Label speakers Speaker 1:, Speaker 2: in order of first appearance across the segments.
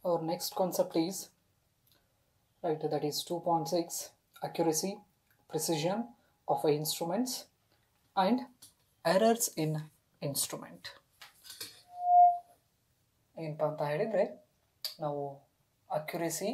Speaker 1: our next concept is right that is 2.6 accuracy precision of instruments and errors in instrument ಏನಪ್ಪ ಅಂತ ಹೇಳಿದರೆ ನಾವು accuracy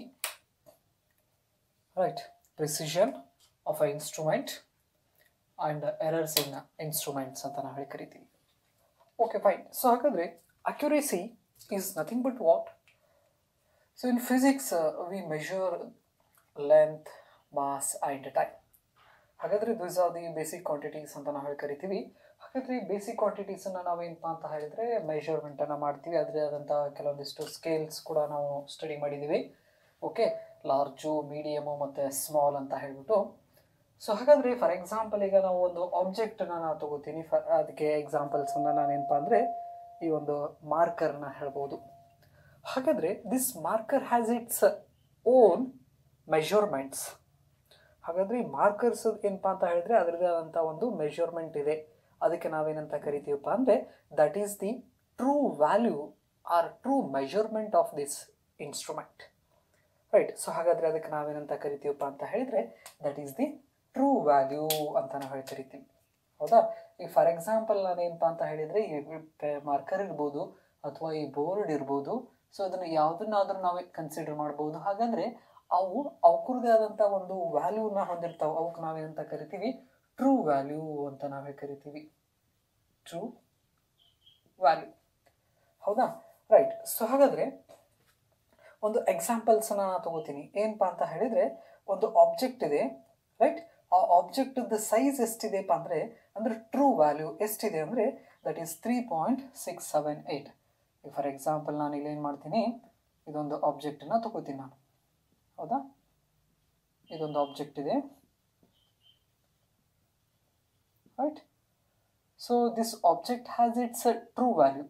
Speaker 1: right precision of a instrument and errors in instruments ಅಂತ ನಾವು ಹೇಳಿ ಕರಿತೀವಿ okay fine so ಹಾಗಾದರೆ accuracy is nothing but what so in physics we measure length mass and time ಹಾಗಾದರೆ this are the basic quantities ಅಂತ ನಾವು ಹೇಳಿ ಕರಿತೀವಿ ಹಾಗಾದರೆ ಈ ಬೇಸಿಕ್ ಕ್ವಾಂಟಿಟೀಸನ್ನು ನಾವೇನಪ್ಪ ಅಂತ ಹೇಳಿದರೆ ಮೆಷರ್ಮೆಂಟನ್ನು ಮಾಡ್ತೀವಿ ಅದರೇ ಆದಂಥ ಕೆಲವೊಂದಿಷ್ಟು ಸ್ಕೇಲ್ಸ್ ಕೂಡ ನಾವು ಸ್ಟಡಿ ಮಾಡಿದ್ದೀವಿ ಓಕೆ ಲಾರ್ಜು ಮೀಡಿಯಮು ಮತ್ತು ಸ್ಮಾಲ್ ಅಂತ ಹೇಳ್ಬಿಟ್ಟು ಸೊ ಹಾಗಾದರೆ ಫಾರ್ ಎಕ್ಸಾಂಪಲ್ ಈಗ ನಾವು ಒಂದು ಆಬ್ಜೆಕ್ಟನ್ನು ನಾನು ತೊಗೋತೀನಿ ಫ ಅದಕ್ಕೆ ಎಕ್ಸಾಂಪಲ್ಸನ್ನು ನಾನೇನಪ್ಪ ಅಂದರೆ ಈ ಒಂದು ಮಾರ್ಕರ್ನ ಹೇಳ್ಬೋದು ಹಾಗಾದರೆ this marker has its own measurements ಹಾಗಾದರೆ ಈ ಮಾರ್ಕರ್ಸ್ ಏನಪ್ಪ ಅಂತ ಹೇಳಿದ್ರೆ ಅದರದೇ ಆದಂಥ ಒಂದು ಮೆಷರ್ಮೆಂಟ್ ಇದೆ ಅದಕ್ಕೆ ನಾವೇನಂತ ಕರಿತೀವಪ್ಪ ಅಂದರೆ that is the true value or true measurement of this instrument right so ಹಾಗಾದರೆ ಅದಕ್ಕೆ ನಾವೇನಂತ ಕರಿತೀವಪ್ಪ ಅಂತ ಹೇಳಿದರೆ that is the true value ಅಂತ ನಾವು ಹೇಳಿ ಕರಿತೀವಿ ಹೌದಾ ಈಗ ಫಾರ್ ಎಕ್ಸಾಂಪಲ್ ನಾನೇನಪ್ಪ ಅಂತ ಹೇಳಿದರೆ ಈ ಮಾರ್ಕರ್ ಇರ್ಬೋದು ಅಥವಾ ಈ ಬೋರ್ಡ್ ಇರ್ಬೋದು ಸೊ ಅದನ್ನು ಯಾವುದನ್ನಾದ್ರೂ ನಾವೇ ಕನ್ಸಿಡರ್ ಮಾಡ್ಬೋದು ಹಾಗಾದರೆ ಅವು ಅವಕ್ಕರದೇ ಆದಂಥ ಒಂದು ವ್ಯಾಲ್ಯೂನ ಹೊಂದಿರ್ತಾವೆ ಅವಕ್ಕೆ ನಾವೇನಂತ ಕರಿತೀವಿ ಟ್ರೂ ವ್ಯಾಲ್ಯೂ ಅಂತ ನಾವೇ ಕರಿತೀವಿ ಟ್ರೂ ವ್ಯಾಲ್ಯೂ ಹೌದಾ ರೈಟ್ ಸೊ ಹಾಗಾದರೆ ಒಂದು ಎಕ್ಸಾಂಪಲ್ಸನ್ನ ನಾನು ತಗೋತೀನಿ ಏನಪ್ಪ ಅಂತ ಹೇಳಿದರೆ ಒಂದು ಆಬ್ಜೆಕ್ಟ್ ಇದೆ ರೈಟ್ ಆ ಆಬ್ಜೆಕ್ಟದ ಸೈಜ್ ಎಷ್ಟಿದೆಪ್ಪ ಅಂದರೆ ಅಂದರೆ ಟ್ರೂ ವ್ಯಾಲ್ಯೂ ಎಷ್ಟಿದೆ ಅಂದರೆ that is three point six seven eight for example ನಾನು ಇಲ್ಲೇನು ಮಾಡ್ತೀನಿ ಇದೊಂದು ಆಬ್ಜೆಕ್ಟನ್ನು ತಗೋತೀನಿ ನಾನು ಹೌದಾ ಇದೊಂದು ಆಬ್ಜೆಕ್ಟ್ ಇದೆ right so this object has its true value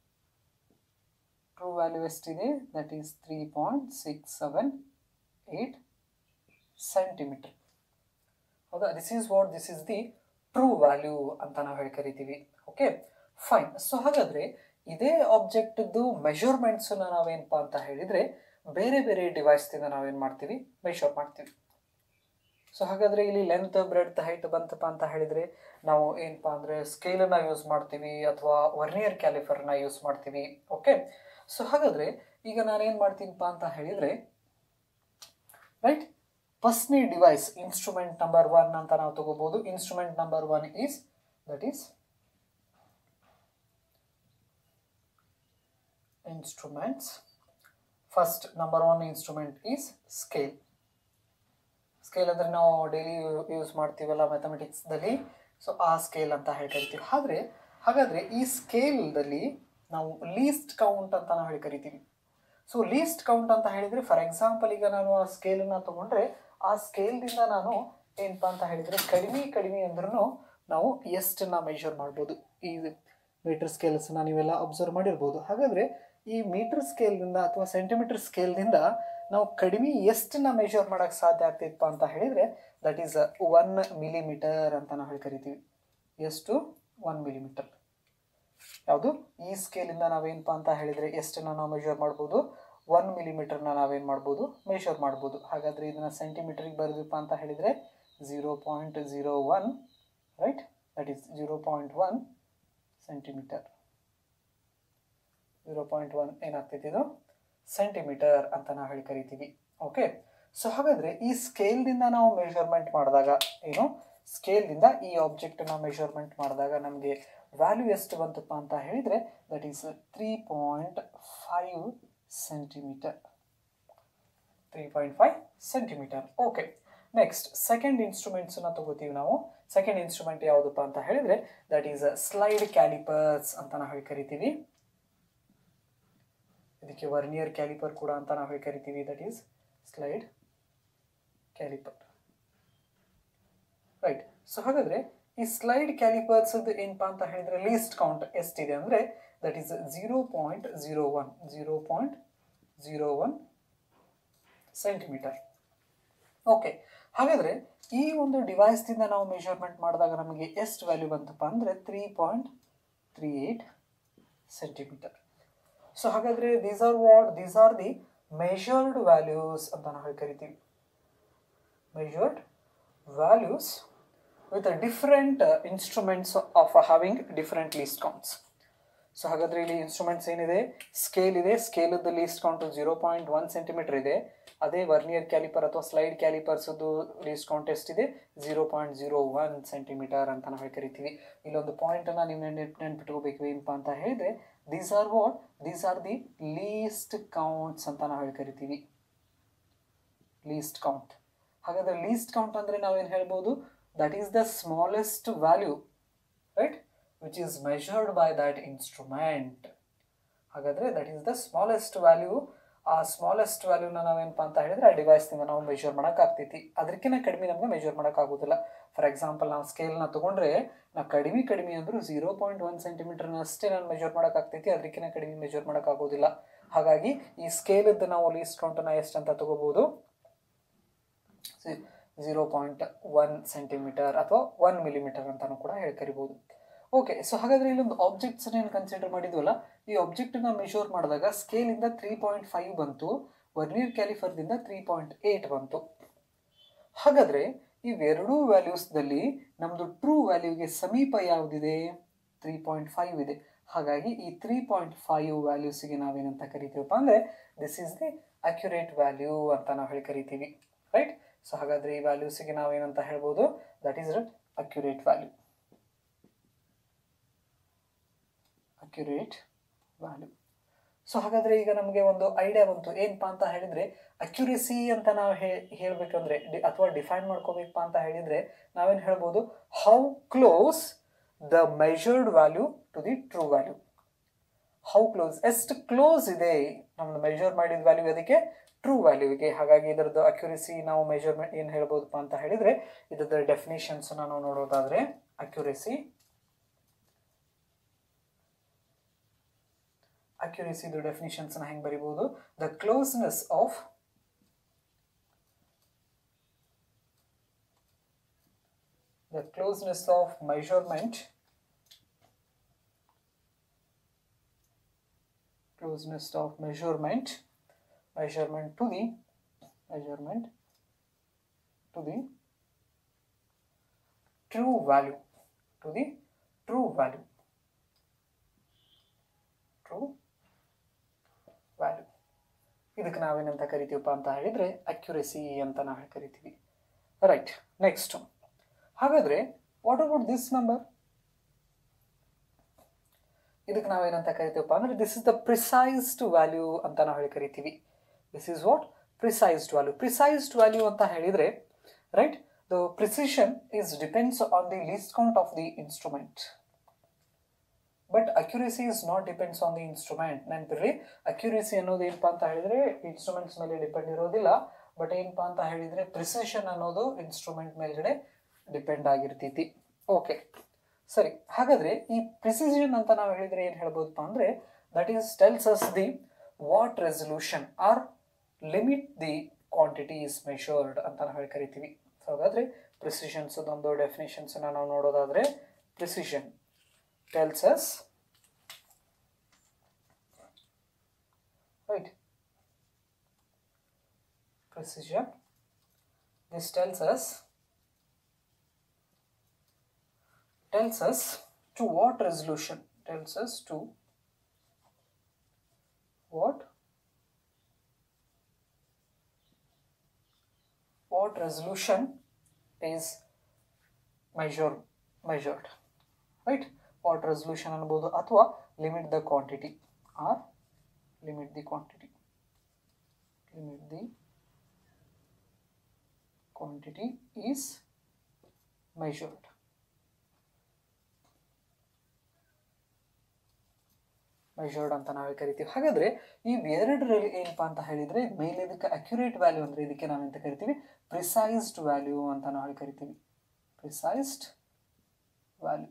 Speaker 1: true value ಎಷ್ಟಿದೆ that is three point six seven eight centimetre ಹೌದಾ this is what this is the true value ಅಂತ ನಾವು ಹೇಳಿ ಕರಿತೀವಿ ಓಕೆ ಫೈನ್ ಸೊ ಹಾಗಾದರೆ ಇದೇ ಆಬ್ಜೆಕ್ಟ್ದು ಮೆಷರ್ಮೆಂಟ್ಸನ್ನ ನಾವೇನಪ್ಪ ಅಂತ ಹೇಳಿದರೆ ಬೇರೆ ಬೇರೆ ಡಿವೈಸ್ದಿಂದ ನಾವೇನು ಮಾಡ್ತೀವಿ ಮೆಷರ್ ಮಾಡ್ತೀವಿ ಸೊ ಹಾಗಾದರೆ ಇಲ್ಲಿ ಲೆಂತ್ ಬ್ರೆಡ್ ಹೈಟ್ ಬಂತಪ್ಪ ಅಂತ ಹೇಳಿದರೆ ನಾವು ಏನಪ್ಪ ಅಂದರೆ ಸ್ಕೇಲನ್ನು ಯೂಸ್ ಮಾಡ್ತೀವಿ ಅಥವಾ ವರ್ನಿಯರ್ ಕ್ಯಾಲಿಫರ್ನ ಯೂಸ್ ಮಾಡ್ತೀವಿ ಓಕೆ ಸೊ ಹಾಗಾದರೆ ಈಗ ನಾನೇನು ಮಾಡ್ತೀನಪ್ಪ ಅಂತ ಹೇಳಿದರೆ ರೈಟ್ ಫಸ್ಟ್ನೇ ಡಿವೈಸ್ ಇನ್ಸ್ಟ್ರೂಮೆಂಟ್ ನಂಬರ್ ಒನ್ ಅಂತ ನಾವು ತಗೋಬಹುದು instrument number one is that is instruments first number one instrument is scale scale ಅಂದರೆ ನಾವು ಡೈಲಿ ಯೂಸ್ ಮಾಡ್ತೀವಲ್ಲ ಮ್ಯಾಥಮೆಟಿಕ್ಸ್ದಲ್ಲಿ ಸೊ ಆ ಸ್ಕೇಲ್ ಅಂತ ಹೇಳಿ ಕರಿತೀವಿ ಆದರೆ ಹಾಗಾದರೆ ಈ ಸ್ಕೇಲ್ದಲ್ಲಿ ನಾವು ಲೀಸ್ಟ್ ಕೌಂಟ್ ಅಂತ ನಾವು ಹೇಳಿ ಕರಿತೀವಿ ಸೊ ಲೀಸ್ಟ್ ಕೌಂಟ್ ಅಂತ ಹೇಳಿದರೆ ಫಾರ್ ಎಕ್ಸಾಂಪಲ್ ಈಗ ನಾನು ಆ ಸ್ಕೇಲನ್ನು ತೊಗೊಂಡ್ರೆ ಆ ಸ್ಕೇಲ್ದಿಂದ ನಾನು ಏನಪ್ಪ ಅಂತ ಹೇಳಿದರೆ ಕಡಿಮೆ ಕಡಿಮೆ ಅಂದ್ರೂ ನಾವು ಎಷ್ಟನ್ನು ಮೆಷರ್ ಮಾಡ್ಬೋದು ಈ ಮೀಟರ್ ಸ್ಕೇಲ್ಸನ್ನ ನೀವೆಲ್ಲ ಅಬ್ಸರ್ವ್ ಮಾಡಿರ್ಬೋದು ಹಾಗಾದರೆ ಈ ಮೀಟರ್ ಸ್ಕೇಲ್ನಿಂದ ಅಥವಾ ಸೆಂಟಿಮೀಟರ್ ಸ್ಕೇಲ್ನಿಂದ ನಾವು ಕಡಿಮೆ ಎಷ್ಟನ್ನ ಮೆಷರ್ ಮಾಡೋಕ್ಕೆ ಸಾಧ್ಯ ಆಗ್ತಿತ್ತಪ್ಪ ಅಂತ ಹೇಳಿದರೆ ದಟ್ ಈಸ್ ಒನ್ ಮಿಲಿಮೀಟರ್ ಅಂತ ನಾವು ಹೇಳಿ ಕರಿತೀವಿ ಎಷ್ಟು ಒನ್ ಮಿಲಿಮೀಟರ್ ಯಾವುದು ಈ ಸ್ಕೇಲಿಂದ ನಾವೇನಪ್ಪ ಅಂತ ಹೇಳಿದರೆ ಎಷ್ಟನ್ನು ನಾವು ಮೆಷರ್ ಮಾಡ್ಬೋದು ಒನ್ ಮಿಲಿಮೀಟರ್ನ ನಾವೇನು ಮಾಡ್ಬೋದು ಮೆಷರ್ ಮಾಡ್ಬೋದು ಹಾಗಾದರೆ ಇದನ್ನು ಸೆಂಟಿಮೀಟ್ರಿಗೆ ಬರೆದಪ್ಪ ಅಂತ ಹೇಳಿದರೆ zero point zero one right that is zero point one centimetre zero point one ಏನಾಗ್ತೈತಿ ಇದು ಸೆಂಟಿಮೀಟರ್ ಅಂತ ನಾವು ಹೇಳಿ ಕರಿತೀವಿ ಓಕೆ ಸೊ ಹಾಗಾದರೆ ಈ ಸ್ಕೇಲ್ದಿಂದ ನಾವು ಮೆಷರ್ಮೆಂಟ್ ಮಾಡಿದಾಗ ಏನು ಸ್ಕೇಲ್ದಿಂದ ಈ ಆಬ್ಜೆಕ್ಟನ್ನು ಮೆಷರ್ಮೆಂಟ್ ಮಾಡಿದಾಗ ನಮಗೆ ವ್ಯಾಲ್ಯೂ ಎಷ್ಟು ಬಂತಪ್ಪ ಅಂತ ಹೇಳಿದರೆ that is three point five centimetre three point five centimetre okay next second ಇನ್ಸ್ಟ್ರೂಮೆಂಟ್ಸನ್ನು ತಗೋತೀವಿ ನಾವು ಸೆಕೆಂಡ್ ಇನ್ಸ್ಟ್ರೂಮೆಂಟ್ ಯಾವುದಪ್ಪ ಅಂತ ಹೇಳಿದರೆ ದಟ್ ಈಸ್ ಸ್ಲೈಡ್ ಕ್ಯಾಲಿಪರ್ಸ್ ಅಂತ ನಾವು ಹೇಳಿ ಕರಿತೀವಿ ಇದಕ್ಕೆ ವರ್ನಿಯರ್ ಕ್ಯಾಲಿಪರ್ ಕೂಡ ಅಂತ ನಾವು ಹೇಳಿ ಕರಿತೀವಿ that is slide caliper right so ಹಾಗಾದರೆ ಈ ಸ್ಲೈಡ್ ಕ್ಯಾಲಿಪರ್ಸ್ ಏನಪ್ಪ ಅಂತ ಹೇಳಿದರೆ ಲೀಸ್ಟ್ ಕೌಂಟ್ ಎಷ್ಟಿದೆ ಅಂದರೆ that is zero point zero one zero point zero one centimetre okay ಹಾಗಾದರೆ ಈ ಒಂದು ಡಿವೈಸ್ದಿಂದ ನಾವು ಮೆಷರ್ಮೆಂಟ್ ಮಾಡಿದಾಗ ನಮಗೆ ಎಷ್ಟು ವ್ಯಾಲ್ಯೂ ಬಂತಪ್ಪ ಅಂದರೆ three point three eight centimetre so ಹಾಗಾದ್ರೆ these are what these are the measured values ಅಂತ ನಾವು ಹೇಳಿ ಕರಿತೀವಿ measured values with a different uh, instruments of uh, having different least counts. So ಹಾಗಾದ್ರೆ ಇಲ್ಲಿ ಇನ್ಸ್ಟ್ರೂಮೆಂಟ್ಸ್ ಏನಿದೆ ಸ್ಕೇಲ್ ಇದೆ ಸ್ಕೇಲದ್ದು least count zero point one centimetre ಇದೆ ಅದೇ ವರ್ನಿಯರ್ ಕ್ಯಾಲಿಪರ್ ಅಥವಾ ಸ್ಲೈಡ್ ಕ್ಯಾಲಿಪರ್ಸ್ದು ಲೀಸ್ಟ್ ಕೌಂಟ್ ಎಷ್ಟಿದೆ zero point zero one centimetre ಅಂತ ನಾವು ಹೇಳಿ ಕರಿತೀವಿ ಇಲ್ಲೊಂದು ಪಾಯಿಂಟನ್ನು ನೀವು ನೆನ್ಪು ನೆನ್ಪಿಟ್ಕೋಬೇಕು ಏನಪ್ಪ ಅಂತ ಹೇಳಿದ್ರೆ these are what these are the least counts ಅಂತ ನಾವು ಹೇಳಿ ಕರಿತೀವಿ ಲೀಸ್ಟ್ ಕೌಂಟ್ ಹಾಗಾದ್ರೆ ಲೀಸ್ಟ್ ಕೌಂಟ್ ಅಂದರೆ ನಾವೇನು ಹೇಳ್ಬೋದು that is the smallest value right which is measured by that instrument ಹಾಗಾದರೆ that is the smallest value ಆ ಸ್ಮಾಲೆಸ್ಟ್ ವ್ಯಾಲ್ಯೂನ ನಾವೇನಪ್ಪ ಅಂತ ಹೇಳಿದ್ರೆ ಆ ಡಿವೈಸ್ನಿಂದ ನಾವು ಮೆಷರ್ ಮಾಡೋಕ್ಕಾಗ್ತೈತಿ ಅದಕ್ಕಿಂತ ಕಡಿಮೆ ನಮಗೆ ಮೆಷರ್ ಮಾಡೋಕ್ಕಾಗೋದಿಲ್ಲ ಫಾರ್ ಎಕ್ಸಾಂಪಲ್ ನಾವು ಸ್ಕೇಲ್ನ ತೊಗೊಂಡ್ರೆ ನಾವು ಕಡಿಮೆ ಕಡಿಮೆ ಅಂದರೂ ಝೀರೋ ಪಾಯಿಂಟ್ ಒನ್ ಸೆಂಟಿಮೀಟರ್ನ ಅಷ್ಟೇ ನಾನು ಮೆಷರ್ ಮಾಡೋಕ್ಕಾಗ್ತೈತಿ ಅದಕ್ಕಿಂತ ಕಡಿಮೆ ಮೆಷರ್ ಮಾಡೋಕ್ಕಾಗೋದಿಲ್ಲ ಹಾಗಾಗಿ ಈ ಸ್ಕೇಲದ್ದು ನಾವು ಲೀಸ್ಟ್ ಕೌಂಟನ್ನು ಎಷ್ಟು ಅಂತ ತಗೋಬೋದು ಝೀರೋ ಪಾಯಿಂಟ್ ಒನ್ ಸೆಂಟಿಮೀಟರ್ ಅಥವಾ ಒನ್ ಮಿಲಿಮೀಟರ್ ಅಂತಾನು ಕೂಡ ಹೇಳಿ ಕರಿಬೋದು ಓಕೆ ಸೊ ಹಾಗಾದ್ರೆ ಇಲ್ಲೊಂದು ಆಬ್ಜೆಕ್ಟ್ಸ್ ಏನು ಕನ್ಸಿಡರ್ ಮಾಡಿದ್ವಲ್ಲ ಈ ಆಬ್ಜೆಕ್ಟ್ನ ಮೆಷರ್ ಮಾಡಿದಾಗ ಸ್ಕೇಲಿಂದ ತ್ರೀ ಪಾಯಿಂಟ್ ಫೈವ್ ಬಂತು ವರ್ನಿಯರ್ ಕ್ಯಾಲಿಫರ್ದಿಂದ ತ್ರೀ ಪಾಯಿಂಟ್ ಏಯ್ಟ್ ಬಂತು ಹಾಗಾದ್ರೆ ಇವೆರಡೂ ವ್ಯಾಲ್ಯೂಸ್ದಲ್ಲಿ ನಮ್ಮದು ಟ್ರೂ ವ್ಯಾಲ್ಯೂಗೆ ಸಮೀಪ ಯಾವುದಿದೆ ತ್ರೀ ಪಾಯಿಂಟ್ ಫೈವ್ ಇದೆ ಹಾಗಾಗಿ ಈ ತ್ರೀ ಪಾಯಿಂಟ್ ಫೈವ್ ವ್ಯಾಲ್ಯೂಸಿಗೆ ನಾವೇನಂತ ಕರಿತೀವಪ್ಪ ಅಂದರೆ this is the accurate value ಅಂತ ನಾವು ಹೇಳಿ ಕರಿತೀವಿ ರೈಟ್ ಸೊ ಹಾಗಾದರೆ ಈ ವ್ಯಾಲ್ಯೂಸಿಗೆ ನಾವೇನಂತ ಹೇಳ್ಬೋದು that is accurate value accurate value so ಹಾಗಾದರೆ ಈಗ ನಮಗೆ ಒಂದು ಐಡಿಯಾ ಬಂತು ಏನಪ್ಪ ಅಂತ ಹೇಳಿದರೆ ಅಕ್ಯುರೇಸಿ ಅಂತ ನಾವು ಹೇಳಬೇಕಂದ್ರೆ ಡಿ ಅಥವಾ ಡಿಫೈನ್ ಮಾಡ್ಕೋಬೇಕಪ್ಪ ಅಂತ ಹೇಳಿದರೆ ನಾವೇನು ಹೇಳ್ಬೋದು how close the measured value to the true value how close ಎಷ್ಟು ಕ್ಲೋಸ್ ಇದೆ ನಮ್ದು ಮೆಷರ್ ಮಾಡಿದ ವ್ಯಾಲ್ಯೂ ಅದಕ್ಕೆ ಟ್ರೂ ವ್ಯಾಲ್ಯೂಗೆ ಹಾಗಾಗಿ ಇದರದ್ದು ಅಕ್ಯುರೇಸಿ ನಾವು ಮೆಷರ್ಮೆಂಟ್ ಏನು ಹೇಳ್ಬೋದಪ್ಪ ಅಂತ ಹೇಳಿದರೆ ಇದರ ಡೆಫಿನೇಷನ್ಸ್ ನಾವು ನೋಡೋದಾದರೆ ಅಕ್ಯುರೇಸಿ ಅಕ್ಯುರೇಸಿದು ಡೆಫಿನೇಷನ್ಸ್ನ ಹೆಂಗೆ ಬರಿಬೋದು the closeness of the closeness of measurement closeness of measurement measurement to the measurement to the true value to the true value true value ಇದಕ್ಕೆ ನಾವೇನಂತ ಕರಿತೀವಪ್ಪ ಅಂತ ಹೇಳಿದರೆ ಅಕ್ಯುರೆಸಿ ಅಂತ ನಾವು ಕರಿತೀವಿ ರೈಟ್ ನೆಕ್ಸ್ಟ್ ಹಾಗಾದರೆ ವಾಟ್ ಅಬೌಟ್ ದಿಸ್ ನಂಬರ್ ಇದಕ್ಕೆ ನಾವೇನಂತ ಕರಿತೀವಪ್ಪ ಅಂದರೆ this is the precised value ಅಂತ ನಾವು ಹೇಳಿ ಕರಿತೀವಿ this is what precised value precised value ಅಂತ ಹೇಳಿದರೆ right the precision is depends on the least count of the instrument but accuracy is not depends on the instrument ನೆನಪಿರ್ರಿ accuracy ಅನ್ನೋದು ಏನಪ್ಪ ಅಂತ ಹೇಳಿದರೆ ಇನ್ಸ್ಟ್ರೂಮೆಂಟ್ಸ್ ಮೇಲೆ ಡಿಪೆಂಡ್ ಇರೋದಿಲ್ಲ ಬಟ್ ಏನಪ್ಪ ಅಂತ ಹೇಳಿದರೆ ಪ್ರಿಸಿಷನ್ ಅನ್ನೋದು ಇನ್ಸ್ಟ್ರೂಮೆಂಟ್ ಮೇಲ್ಗಡೆ ಡಿಪೆಂಡ್ ಆಗಿರ್ತೈತಿ ಓಕೆ ಸರಿ ಹಾಗಾದರೆ ಈ ಪ್ರಿಸಿಷನ್ ಅಂತ ನಾವು ಹೇಳಿದರೆ ಏನು ಹೇಳ್ಬೋದಪ್ಪ ಅಂದರೆ that is tells us the what resolution or limit the quantity is measured ಅಂತ ನಾವು ಹೇಳಿ ಕರಿತೀವಿ ಸೊ ಹಾಗಾದರೆ ಪ್ರಿಸಿಷನ್ಸ್ ಒಂದು ಡೆಫಿನೇಷನ್ಸನ್ನು ನಾವು ನೋಡೋದಾದರೆ precision tells us right precision this tells us tells us to what resolution tells us to what what resolution is measure measured right what resolution ಅನ್ಬೋದು ಅಥವಾ limit the quantity or limit the quantity limit the quantity is measured measured ಅಂತ ನಾವೇ ಕರಿತೀವಿ ಹಾಗಾದರೆ ಈ ಎರಡರಲ್ಲಿ ಏನಪ್ಪ ಅಂತ ಹೇಳಿದರೆ ಮೇಲೆ ಇದಕ್ಕೆ ಅಕ್ಯುರೇಟ್ ವ್ಯಾಲ್ಯೂ ಅಂದರೆ ಇದಕ್ಕೆ ನಾವೆಂತ ಕರಿತೀವಿ ಪ್ರಿಸೈಸ್ಡ್ ವ್ಯಾಲ್ಯೂ ಅಂತ ನಾವು ಕರಿತೀವಿ ಪ್ರಿಸೈಸ್ಡ್ ವ್ಯಾಲ್ಯೂ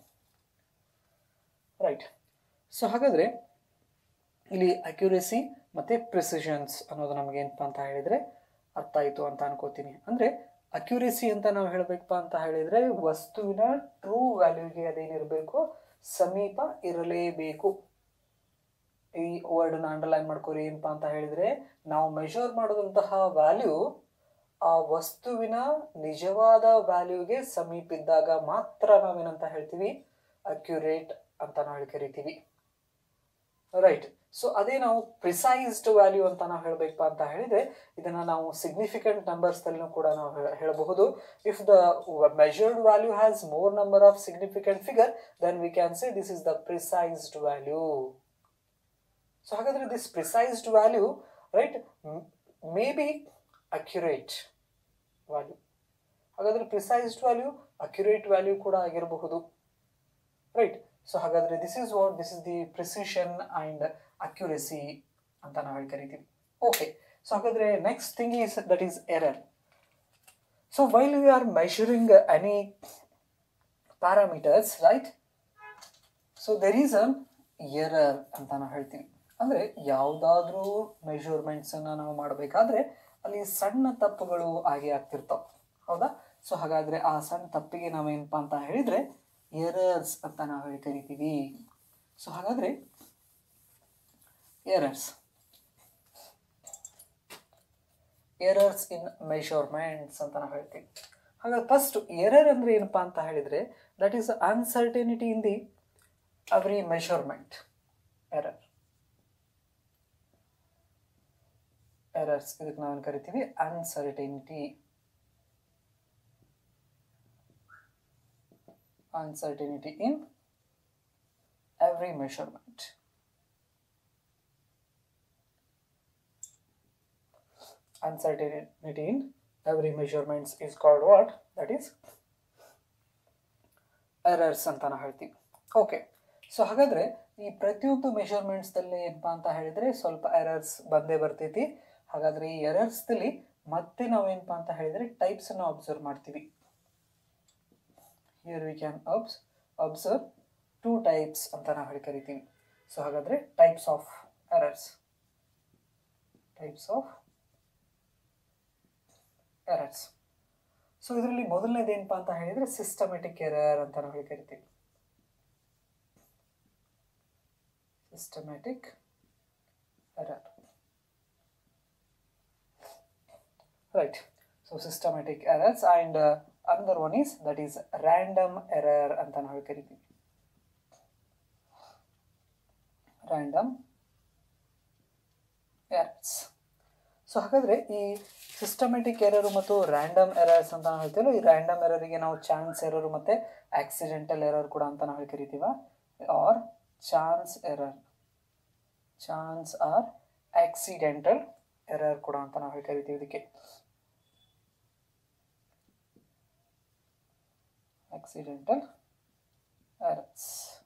Speaker 1: ರೈಟ್ ಸೊ ಹಾಗಾದರೆ ಇಲ್ಲಿ ಅಕ್ಯುರೇಸಿ ಮತ್ತು ಪ್ರಿಸಿಷನ್ಸ್ ಅನ್ನೋದು ನಮಗೆ ಏನಪ್ಪ ಅಂತ ಹೇಳಿದರೆ ಅರ್ಥ ಆಯಿತು ಅಂತ ಅನ್ಕೋತೀನಿ ಅಂದರೆ ಅಕ್ಯುರೇಸಿ ಅಂತ ನಾವು ಹೇಳಬೇಕಪ್ಪ ಅಂತ ಹೇಳಿದರೆ ವಸ್ತುವಿನ ಟ್ರೂ ವ್ಯಾಲ್ಯೂಗೆ ಅದೇನಿರಬೇಕು ಸಮೀಪ ಇರಲೇಬೇಕು ಈ ವರ್ಡನ್ನ ಅಂಡರ್ಲೈನ್ ಮಾಡ್ಕೋರಿ ಏನಪ್ಪಾ ಅಂತ ಹೇಳಿದ್ರೆ ನಾವು ಮೆಷರ್ ಮಾಡೋದಂತಹ ವ್ಯಾಲ್ಯೂ ಆ ವಸ್ತುವಿನ ನಿಜವಾದ ವ್ಯಾಲ್ಯೂಗೆ ಸಮೀಪಿದ್ದಾಗ ಮಾತ್ರ ನಾವೇನಂತ ಹೇಳ್ತೀವಿ ಅಕ್ಯುರೇಟ್ ಅಂತ ನಾವು ಕರಿತೀವಿ ರೈಟ್ ಸೊ ಅದೇ ನಾವು ಪ್ರಿಸೈಸ್ಡ್ ವ್ಯಾಲ್ಯೂ ಅಂತ ನಾವು ಹೇಳಬೇಕಪ್ಪ ಅಂತ ಹೇಳಿದ್ರೆ ಇದನ್ನ ನಾವು ಸಿಗ್ನಿಫಿಕೆಂಟ್ ನಂಬರ್ಸ್ ಅಲ್ಲಿನೂ ಕೂಡ ನಾವು ಹೇಳಬಹುದು if the measured value has more number of significant figure then we can say this is the precised value so ಹಾಗಾದ್ರೆ this precised value right may be accurate value ಹಾಗಾದ್ರೆ ಪ್ರಿಸೈಸ್ಡ್ ವ್ಯಾಲ್ಯೂ ಅಕ್ಯುರೇಟ್ ವ್ಯಾಲ್ಯೂ ಕೂಡ ಆಗಿರಬಹುದು right so ಹಾಗಾದ್ರೆ this is what this is the precision and accuracy ಅಂತ ನಾವು ಹೇಳಿ ಕರಿತೀವಿ okay so ಹಾಗಾದ್ರೆ next thing is that is error so while you are measuring any parameters right so there is an error ಅಂತ ನಾವು ಹೇಳ್ತೀವಿ ಅಂದರೆ ಯಾವುದಾದ್ರೂ ಮೆಷರ್ಮೆಂಟ್ಸನ್ನು ನಾವು ಮಾಡಬೇಕಾದ್ರೆ ಅಲ್ಲಿ ಸಣ್ಣ ತಪ್ಪುಗಳು ಆಗೇ ಆಗ್ತಿರ್ತಾವೆ ಹೌದಾ ಸೊ ಹಾಗಾದರೆ ಆ ಸಣ್ಣ ತಪ್ಪಿಗೆ ನಾವೇನಪ್ಪ ಅಂತ ಹೇಳಿದರೆ ಎರರ್ಸ್ ಅಂತ ನಾವು ಹೇಳಿ ಕರಿತೀವಿ ಸೊ ಹಾಗಾದರೆ ಎರರ್ಸ್ ಎರರ್ಸ್ ಇನ್ ಮೆಷರ್ಮೆಂಟ್ಸ್ ಅಂತ ನಾವು ಹೇಳ್ತೀವಿ ಹಾಗಾದ್ರೆ ಫಸ್ಟ್ ಎರರ್ ಅಂದರೆ ಏನಪ್ಪ ಅಂತ ಹೇಳಿದರೆ that is uncertainty in the every measurement error errors ಇದಕ್ಕೆ ನಾವು ಕರಿತೀವಿ uncertainty uncertainty in every measurement. Uncertainty in every measurements is called what? That is errors ಅಂತ ನಾವು ಹೇಳ್ತೀವಿ ಓಕೆ ಸೊ ಹಾಗಾದರೆ ಈ ಪ್ರತಿಯೊಂದು ಮೆಷರ್ಮೆಂಟ್ಸ್ದಲ್ಲಿ ಏನಪ್ಪ ಅಂತ ಹೇಳಿದರೆ ಸ್ವಲ್ಪ ಎರರ್ಸ್ ಬಂದೇ ಬರ್ತೈತಿ ಹಾಗಾದರೆ ಈ ಎರರ್ಸ್ದಲ್ಲಿ ಮತ್ತೆ ನಾವೇನಪ್ಪ ಅಂತ ಹೇಳಿದರೆ ಟೈಪ್ಸನ್ನು ಅಬ್ಸರ್ವ್ ಮಾಡ್ತೀವಿ here we can abs observe two types ಅಂತ ನಾವು ಹೇಳಿ ಕರಿತೀವಿ ಸೊ ಹಾಗಾದರೆ types of errors types of errors so ಇದರಲ್ಲಿ ಮೊದಲನೇದು ಏನಪ್ಪ ಅಂತ ಹೇಳಿದರೆ ಸಿಸ್ಟಮೆಟಿಕ್ ಎರರ್ ಅಂತ ನಾವು ಹೇಳಿ ಕರಿತೀವಿ systematic error right so systematic errors and another one is that is random error ಅಂತ ನಾವು ಕರಿತೀವಿ random errors ಸೊ ಹಾಗಾದರೆ ಈ ಸಿಸ್ಟಮೆಟಿಕ್ ಎರರು ಮತ್ತು ರ್ಯಾಂಡಮ್ ಎರರ್ಸ್ ಅಂತ ನಾವು ಹೇಳ್ತೀವಲ್ಲ ಈ ರ್ಯಾಂಡಮ್ ಎರರಿಗೆ ನಾವು ಚಾನ್ಸ್ ಎರರು ಮತ್ತು ಆಕ್ಸಿಡೆಂಟಲ್ ಎರರ್ ಕೂಡ ಅಂತ ನಾವು ಕರಿತೀವ or chance error chance or accidental error ಕೂಡ ಅಂತ ನಾವು ಹೇಳಿ ಕರಿತೀವಿ ಇದಕ್ಕೆ accidental errors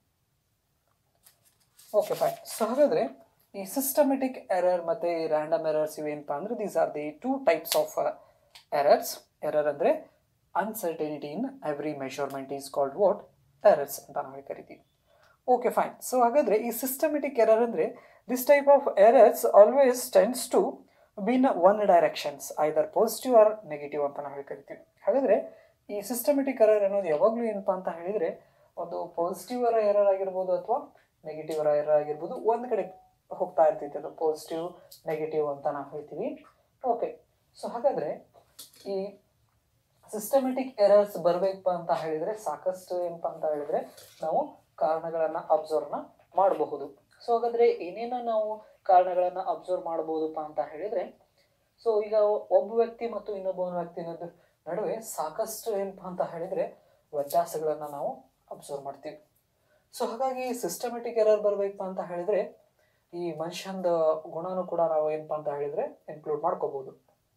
Speaker 1: okay fine so ಹಾಗಾದರೆ ಈ ಸಿಸ್ಟಮೆಟಿಕ್ ಎರರ್ ಮತ್ತು ಈ ರ್ಯಾಂಡಮ್ ಎರರ್ಸ್ ಇವೇನಪ್ಪ ಅಂದರೆ these are the two types of errors error ಅಂದರೆ uncertainty in every measurement is called what errors ಅಂತ ನಾವು ಕರಿತೀವಿ ಓಕೆ ಫೈನ್ ಸೊ ಹಾಗಾದರೆ ಈ ಸಿಸ್ಟಮೆಟಿಕ್ ಎರರ್ ಅಂದರೆ this type of errors always tends to be in one directions either positive or negative ಅಂತ ನಾವು ಕರಿತೀವಿ ಹಾಗಾದರೆ ಈ ಸಿಸ್ಟಮೆಟಿಕ್ ಎರರ್ ಅನ್ನೋದು ಯಾವಾಗಲೂ ಏನಪ್ಪ ಅಂತ ಹೇಳಿದರೆ ಒಂದು ಪಾಸಿಟಿವ್ ಅರ ಎರರ್ ಆಗಿರ್ಬೋದು ಅಥವಾ ನೆಗೆಟಿವ್ ಅರ ಎರರ್ ಆಗಿರ್ಬೋದು ಒಂದು ಕಡೆ ಹೋಗ್ತಾ ಇರ್ತೈತೆ ಅದು ಪಾಸಿಟಿವ್ ನೆಗೆಟಿವ್ ಅಂತ ನಾವು ಹೇಳ್ತೀವಿ ಓಕೆ ಸೊ ಹಾಗಾದರೆ ಈ ಸಿಸ್ಟಮೆಟಿಕ್ ಎರರ್ಸ್ ಬರಬೇಕಪ್ಪ ಅಂತ ಹೇಳಿದರೆ ಸಾಕಷ್ಟು ಏನಪ್ಪ ಅಂತ ಹೇಳಿದರೆ ನಾವು ಕಾರಣಗಳನ್ನು ಅಬ್ಸರ್ವ್ನ ಮಾಡಬಹುದು ಸೊ ಹಾಗಾದರೆ ಏನೇನ ನಾವು ಕಾರಣಗಳನ್ನು ಅಬ್ಸರ್ವ್ ಮಾಡ್ಬೋದಪ್ಪ ಅಂತ ಹೇಳಿದರೆ ಸೊ ಈಗ ಒಬ್ಬ ವ್ಯಕ್ತಿ ಮತ್ತು ಇನ್ನೊಬ್ಬ ವ್ಯಕ್ತಿ ನಡುವೆ ಸಾಕಷ್ಟು ಏನಪ್ಪ ಅಂತ ಹೇಳಿದರೆ ವ್ಯತ್ಯಾಸಗಳನ್ನು ನಾವು ಅಬ್ಸರ್ವ್ ಮಾಡ್ತೀವಿ ಸೊ ಹಾಗಾಗಿ ಸಿಸ್ಟಮೆಟಿಕ್ ಎರರ್ ಬರಬೇಕಪ್ಪ ಅಂತ ಹೇಳಿದರೆ ಈ ಮನುಷ್ಯಂದ ಗುಣನೂ ಕೂಡ ನಾವು ಏನಪ್ಪ ಅಂತ ಹೇಳಿದರೆ ಇನ್ಕ್ಲೂಡ್ ಮಾಡ್ಕೋಬಹುದು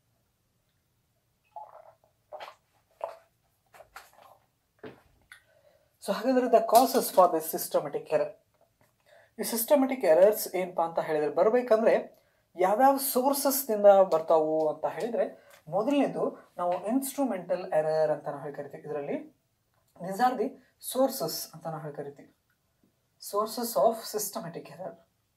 Speaker 1: ಸೊ ಹಾಗಾದರೆ the causes for this systematic error ಈ ಸಿಸ್ಟಮೆಟಿಕ್ ಎರರ್ಸ್ ಏನಪ್ಪ ಅಂತ ಹೇಳಿದರೆ ಬರಬೇಕಂದ್ರೆ ಯಾವ್ಯಾವ ಸೋರ್ಸಸ್ನಿಂದ ಬರ್ತಾವು ಅಂತ ಹೇಳಿದರೆ ಮೊದಲನೇದು ನಾವು ಇನ್ಸ್ಟ್ರೂಮೆಂಟಲ್ ಎರರ್ ಅಂತ ನಾವು ಹೇಳಿ ಕರಿತೀವಿ ಇದರಲ್ಲಿ ದೀಸ್ ಆರ್ ದಿ ಸೋರ್ಸಸ್ ಅಂತ ನಾವು ಹೇಳಿ ಕರಿತೀವಿ sources of systematic error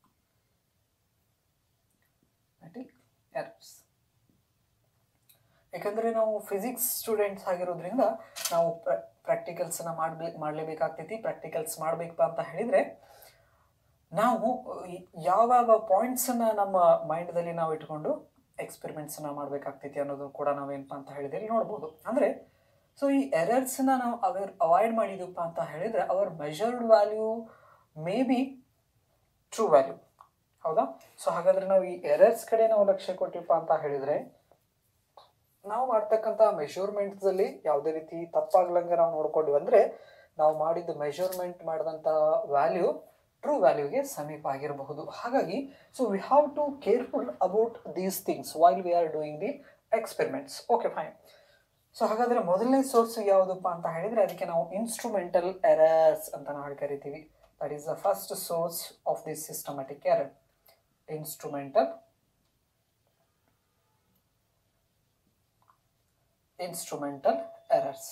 Speaker 1: errors ಯಾಕಂದರೆ ನಾವು ಫಿಸಿಕ್ಸ್ ಸ್ಟೂಡೆಂಟ್ಸ್ ಆಗಿರೋದ್ರಿಂದ ನಾವು ಪ್ರಾಕ್ಟಿಕಲ್ಸನ್ನ ಮಾಡಬೇಕು ಮಾಡಲೇಬೇಕಾಗ್ತೈತಿ ಪ್ರಾಕ್ಟಿಕಲ್ಸ್ ಮಾಡಬೇಕಪ್ಪ ಅಂತ ಹೇಳಿದರೆ ನಾವು ಯಾವ್ಯಾವ ಪಾಯಿಂಟ್ಸನ್ನು ನಮ್ಮ ಮೈಂಡ್ದಲ್ಲಿ ನಾವು ಇಟ್ಕೊಂಡು ಎಕ್ಸ್ಪೆರಿಮೆಂಟ್ಸನ್ನ ಮಾಡಬೇಕಾಗ್ತೈತಿ ಅನ್ನೋದು ಕೂಡ ನಾವೇನಪ್ಪ ಅಂತ ಹೇಳಿದ್ರೆ ಇಲ್ಲಿ ನೋಡ್ಬೋದು ಅಂದರೆ ಸೊ ಈ ಎರರ್ಸ್ನ ನಾವು ಅವೇರ್ ಅವಾಯ್ಡ್ ಮಾಡಿದಪ್ಪ ಅಂತ ಹೇಳಿದರೆ our measured value may be true value ಹೌದಾ ಸೊ ಹಾಗಾದರೆ ನಾವು ಈ ಎರರ್ಸ್ ಕಡೆ ನಾವು ಲಕ್ಷ್ಯ ಕೊಟ್ಟಿವಪ್ಪ ಅಂತ ಹೇಳಿದರೆ ನಾವು ಮಾಡ್ತಕ್ಕಂಥ ಮೆಷರ್ಮೆಂಟ್ಸಲ್ಲಿ ಯಾವುದೇ ರೀತಿ ತಪ್ಪಾಗ್ಲಂಗೆ ನಾವು ನೋಡ್ಕೊಂಡಿವಿ ಅಂದರೆ ನಾವು ಮಾಡಿದ ಮೆಷರ್ಮೆಂಟ್ ಮಾಡಿದಂಥ ವ್ಯಾಲ್ಯೂ ಟ್ರೂ ವ್ಯಾಲ್ಯೂಗೆ ಸಮೀಪ ಆಗಿರಬಹುದು ಹಾಗಾಗಿ so we have to careful about these things while we are doing the experiments okay fine so ಹಾಗಾದರೆ ಮೊದಲನೇ ಸೋರ್ಸ್ ಯಾವುದಪ್ಪ ಅಂತ ಹೇಳಿದರೆ ಅದಕ್ಕೆ ನಾವು ಇನ್ಸ್ಟ್ರೂಮೆಂಟಲ್ ಎರರ್ಸ್ ಅಂತ ನಾವು ಹೇಳಿ ಕರಿತೀವಿ that is the first source of this systematic error instrumental instrumental errors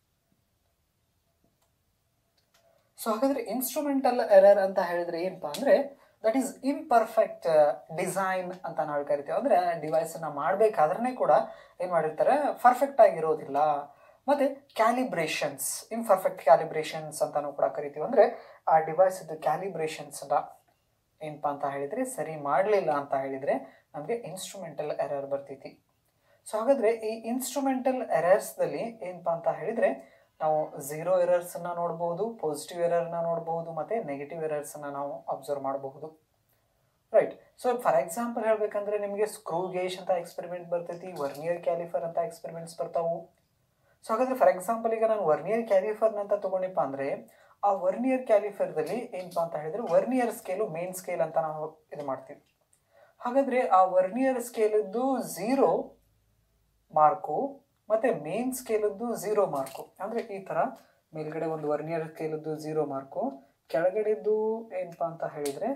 Speaker 1: so ಹಾಗಾದ್ರೆ ಇನ್ಸ್ಟ್ರೂಮೆಂಟಲ್ ಎರರ್ ಅಂತ ಹೇಳಿದ್ರೆ ಏನಪ್ಪಾ ಅಂದ್ರೆ ದಟ್ ಈಸ್ ಇಂಪರ್ಫೆಕ್ಟ್ ಡಿಸೈನ್ ಅಂತ ನಾವು ಕರಿತೀವಿ ಅಂದ್ರೆ ಡಿವೈಸನ್ನು ಮಾಡಬೇಕಾದ್ರೆ ಕೂಡ ಏನು ಮಾಡಿರ್ತಾರೆ ಪರ್ಫೆಕ್ಟ್ ಆಗಿರೋದಿಲ್ಲ ಮತ್ತೆ ಕ್ಯಾಲಿಬ್ರೇಷನ್ಸ್ ಇಂಪರ್ಫೆಕ್ಟ್ ಕ್ಯಾಲಿಬ್ರೇಷನ್ಸ್ ಅಂತಾನು ಕೂಡ ಕರಿತೀವಿ ಅಂದ್ರೆ ಆ ಡಿವೈಸ್ ಕ್ಯಾಲಿಬ್ರೇಷನ್ಸ್ನ ಏನಪ್ಪಾ ಅಂತ ಹೇಳಿದ್ರೆ ಸರಿ ಮಾಡಲಿಲ್ಲ ಅಂತ ಹೇಳಿದ್ರೆ ನಮಗೆ ಇನ್ಸ್ಟ್ರೂಮೆಂಟಲ್ ಎರರ್ ಬರ್ತೈತಿ ಸೊ ಹಾಗಾದ್ರೆ ಈ ಇನ್ಸ್ಟ್ರೂಮೆಂಟಲ್ ಎರರ್ಸ್ದಲ್ಲಿ ಏನಪ್ಪಾ ಅಂತ ಹೇಳಿದ್ರೆ ನಾವು ಝೀರೋ ಎರರ್ಸನ್ನು ನೋಡ್ಬೋದು ಪಾಸಿಟಿವ್ ಎರರ್ನ ನೋಡ್ಬೋದು ಮತ್ತು ನೆಗೆಟಿವ್ ಎರರ್ಸನ್ನು ನಾವು ಅಬ್ಸರ್ವ್ ಮಾಡಬಹುದು ರೈಟ್ ಸೊ ಫಾರ್ ಎಕ್ಸಾಂಪಲ್ ಹೇಳ್ಬೇಕಂದ್ರೆ ನಿಮಗೆ ಸ್ಕ್ರೂ ಗೇಜ್ ಅಂತ ಎಕ್ಸ್ಪೆರಿಮೆಂಟ್ ಬರ್ತೈತಿ ವರ್ನಿಯರ್ ಕ್ಯಾಲಿಫರ್ ಅಂತ ಎಕ್ಸ್ಪೆರಿಮೆಂಟ್ಸ್ ಬರ್ತಾವು ಸೊ ಹಾಗಾದ್ರೆ ಫಾರ್ ಎಕ್ಸಾಂಪಲ್ ಈಗ ನಾನು ವರ್ನಿಯರ್ ಕ್ಯಾಲಿಫರ್ನ ಅಂತ ತಗೊಂಡಿಪ್ಪ ಅಂದರೆ ಆ ವರ್ನಿಯರ್ ಕ್ಯಾಲಿಫರ್ದಲ್ಲಿ ಏನಪ್ಪಾ ಅಂತ ಹೇಳಿದ್ರೆ ವರ್ನಿಯರ್ ಸ್ಕೇಲು ಮೇನ್ ಸ್ಕೇಲ್ ಅಂತ ನಾವು ಇದು ಮಾಡ್ತೀವಿ ಹಾಗಾದ್ರೆ ಆ ವರ್ನಿಯರ್ ಸ್ಕೇಲದ್ದು ಝೀರೋ ಮಾರ್ಕು ಮತ್ತೆ ಮೇನ್ ಸ್ಕೇಲದ್ದು ಝೀರೋ ಮಾರ್ಕು ಅಂದರೆ ಈ ಥರ ಮೇಲ್ಗಡೆ ಒಂದು ವರ್ನಿಯರ್ ಸ್ಕೇಲದ್ದು ಝೀರೋ ಮಾರ್ಕು ಕೆಳಗಡೆದ್ದು ಏನಪ್ಪ ಅಂತ ಹೇಳಿದರೆ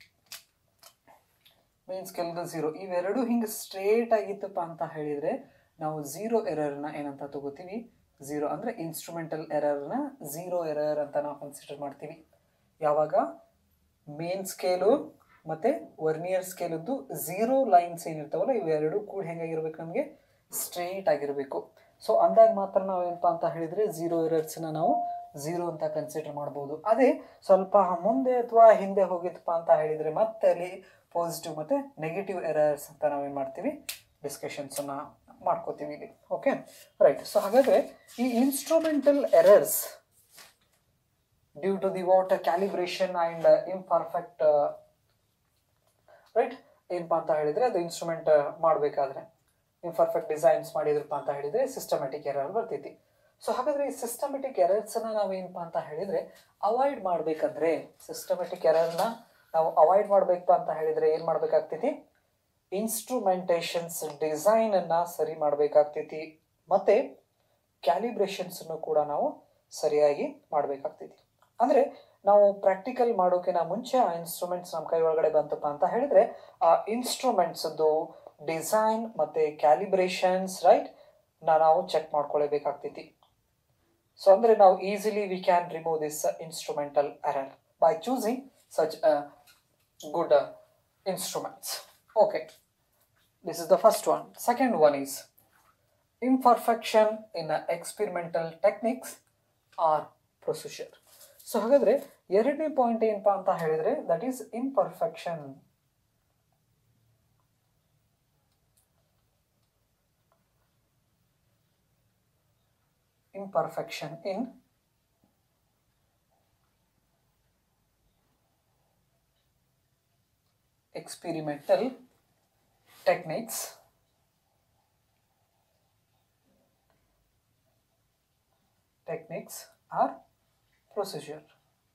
Speaker 1: ಮೇನ್ ಸ್ಕೇಲ್ದು ಝೀರೋ ಇವೆರಡು ಹಿಂಗೆ ಸ್ಟ್ರೇಟ್ ಆಗಿತ್ತಪ್ಪ ಅಂತ ಹೇಳಿದರೆ ನಾವು ಝೀರೋ ಎರರ್ನ ಏನಂತ ತಗೋತೀವಿ ಝೀರೋ ಅಂದರೆ ಇನ್ಸ್ಟ್ರೂಮೆಂಟಲ್ ಎರರ್ನ ಝೀರೋ ಎರರ್ ಅಂತ ನಾವು ಕನ್ಸಿಡರ್ ಮಾಡ್ತೀವಿ ಯಾವಾಗ ಮೇನ್ ಸ್ಕೇಲು ಮತ್ತು ವರ್ನಿಯರ್ ಸ್ಕೇಲದ್ದು ಝೀರೋ ಲೈನ್ಸ್ ಏನಿರ್ತಾವಲ್ಲ ಇವೆರಡು ಕೂಡ ಹೆಂಗಾಗಿರ್ಬೇಕು ನಮಗೆ ಸ್ಟ್ರೇಟ್ ಆಗಿರಬೇಕು ಸೊ ಅಂದಾಗ ಮಾತ್ರ ನಾವು ಏನಪ್ಪ ಅಂತ ಹೇಳಿದರೆ ಝೀರೋ ಎರರ್ಸ್ನ ನಾವು ಝೀರೋ ಅಂತ ಕನ್ಸಿಡರ್ ಮಾಡ್ಬೋದು ಅದೇ ಸ್ವಲ್ಪ ಮುಂದೆ ಅಥವಾ ಹಿಂದೆ ಹೋಗಿತ್ತಪ್ಪ ಅಂತ ಹೇಳಿದರೆ ಮತ್ತೆ ಅಲ್ಲಿ ಪಾಸಿಟಿವ್ ಮತ್ತು ನೆಗೆಟಿವ್ ಎರರ್ಸ್ ಅಂತ ನಾವೇನು ಮಾಡ್ತೀವಿ ಡಿಸ್ಕಷನ್ಸನ್ನು ಮಾಡ್ಕೋತೀವಿ ಇಲ್ಲಿ ಓಕೆ ರೈಟ್ ಸೊ ಹಾಗಾದರೆ ಈ instrumental errors due to the what calibration and imperfect right ಏನಪ್ಪ ಅಂತ ಹೇಳಿದರೆ ಅದು ಇನ್ಸ್ಟ್ರೂಮೆಂಟ್ ಮಾಡಬೇಕಾದ್ರೆ ಇಂಪರ್ಫೆಕ್ಟ್ ಡಿಸೈನ್ಸ್ ಮಾಡಿದ್ರಪ್ಪ ಅಂತ ಹೇಳಿದರೆ ಸಿಸ್ಟಮೆಟಿಕ್ ಎರರ್ ಬರ್ತೈತಿ ಸೊ ಹಾಗಾದರೆ ಈ ಸಿಸ್ಟಮೆಟಿಕ್ ಎರರ್ಸನ್ನ ನಾವೇನಪ್ಪ ಅಂತ ಹೇಳಿದರೆ ಅವಾಯ್ಡ್ ಮಾಡಬೇಕಂದ್ರೆ ಸಿಸ್ಟಮೆಟಿಕ್ ಎರರ್ನ ನಾವು ಅವಾಯ್ಡ್ ಮಾಡಬೇಕಪ್ಪ ಅಂತ ಹೇಳಿದರೆ ಏನು ಮಾಡಬೇಕಾಗ್ತೈತಿ ಇನ್ಸ್ಟ್ರೂಮೆಂಟೇಷನ್ಸ್ ಡಿಸೈನನ್ನು ಸರಿ ಮಾಡಬೇಕಾಗ್ತೈತಿ ಮತ್ತು ಕ್ಯಾಲಿಬ್ರೇಷನ್ಸನ್ನು ಕೂಡ ನಾವು ಸರಿಯಾಗಿ ಮಾಡಬೇಕಾಗ್ತೈತಿ ಅಂದರೆ ನಾವು ಪ್ರಾಕ್ಟಿಕಲ್ ಮಾಡೋಕ್ಕಿಂತ ಮುಂಚೆ ಆ ಇನ್ಸ್ಟ್ರೂಮೆಂಟ್ಸ್ ನಮ್ಮ ಕೈ ಒಳಗಡೆ ಬಂತಪ್ಪ ಅಂತ ಹೇಳಿದರೆ ಆ ಇನ್ಸ್ಟ್ರೂಮೆಂಟ್ಸದ್ದು ಡಿಸೈನ್ ಮತ್ತು ಕ್ಯಾಲಿಬ್ರೇಷನ್ಸ್ ರೈಟ್ ನಾವು ಚೆಕ್ ಮಾಡ್ಕೊಳ್ಳೇಬೇಕಾಗ್ತೈತಿ ಸೊ ಅಂದರೆ ನಾವು easily we can remove this instrumental error by choosing such good instruments okay this is the first one second one is imperfection in a experimental techniques or procedure so ಹಾಗಾದರೆ ಎರಡನೇ point ಏನಪ್ಪ ಅಂತ ಹೇಳಿದರೆ that is imperfection imperfection in experimental techniques techniques or procedure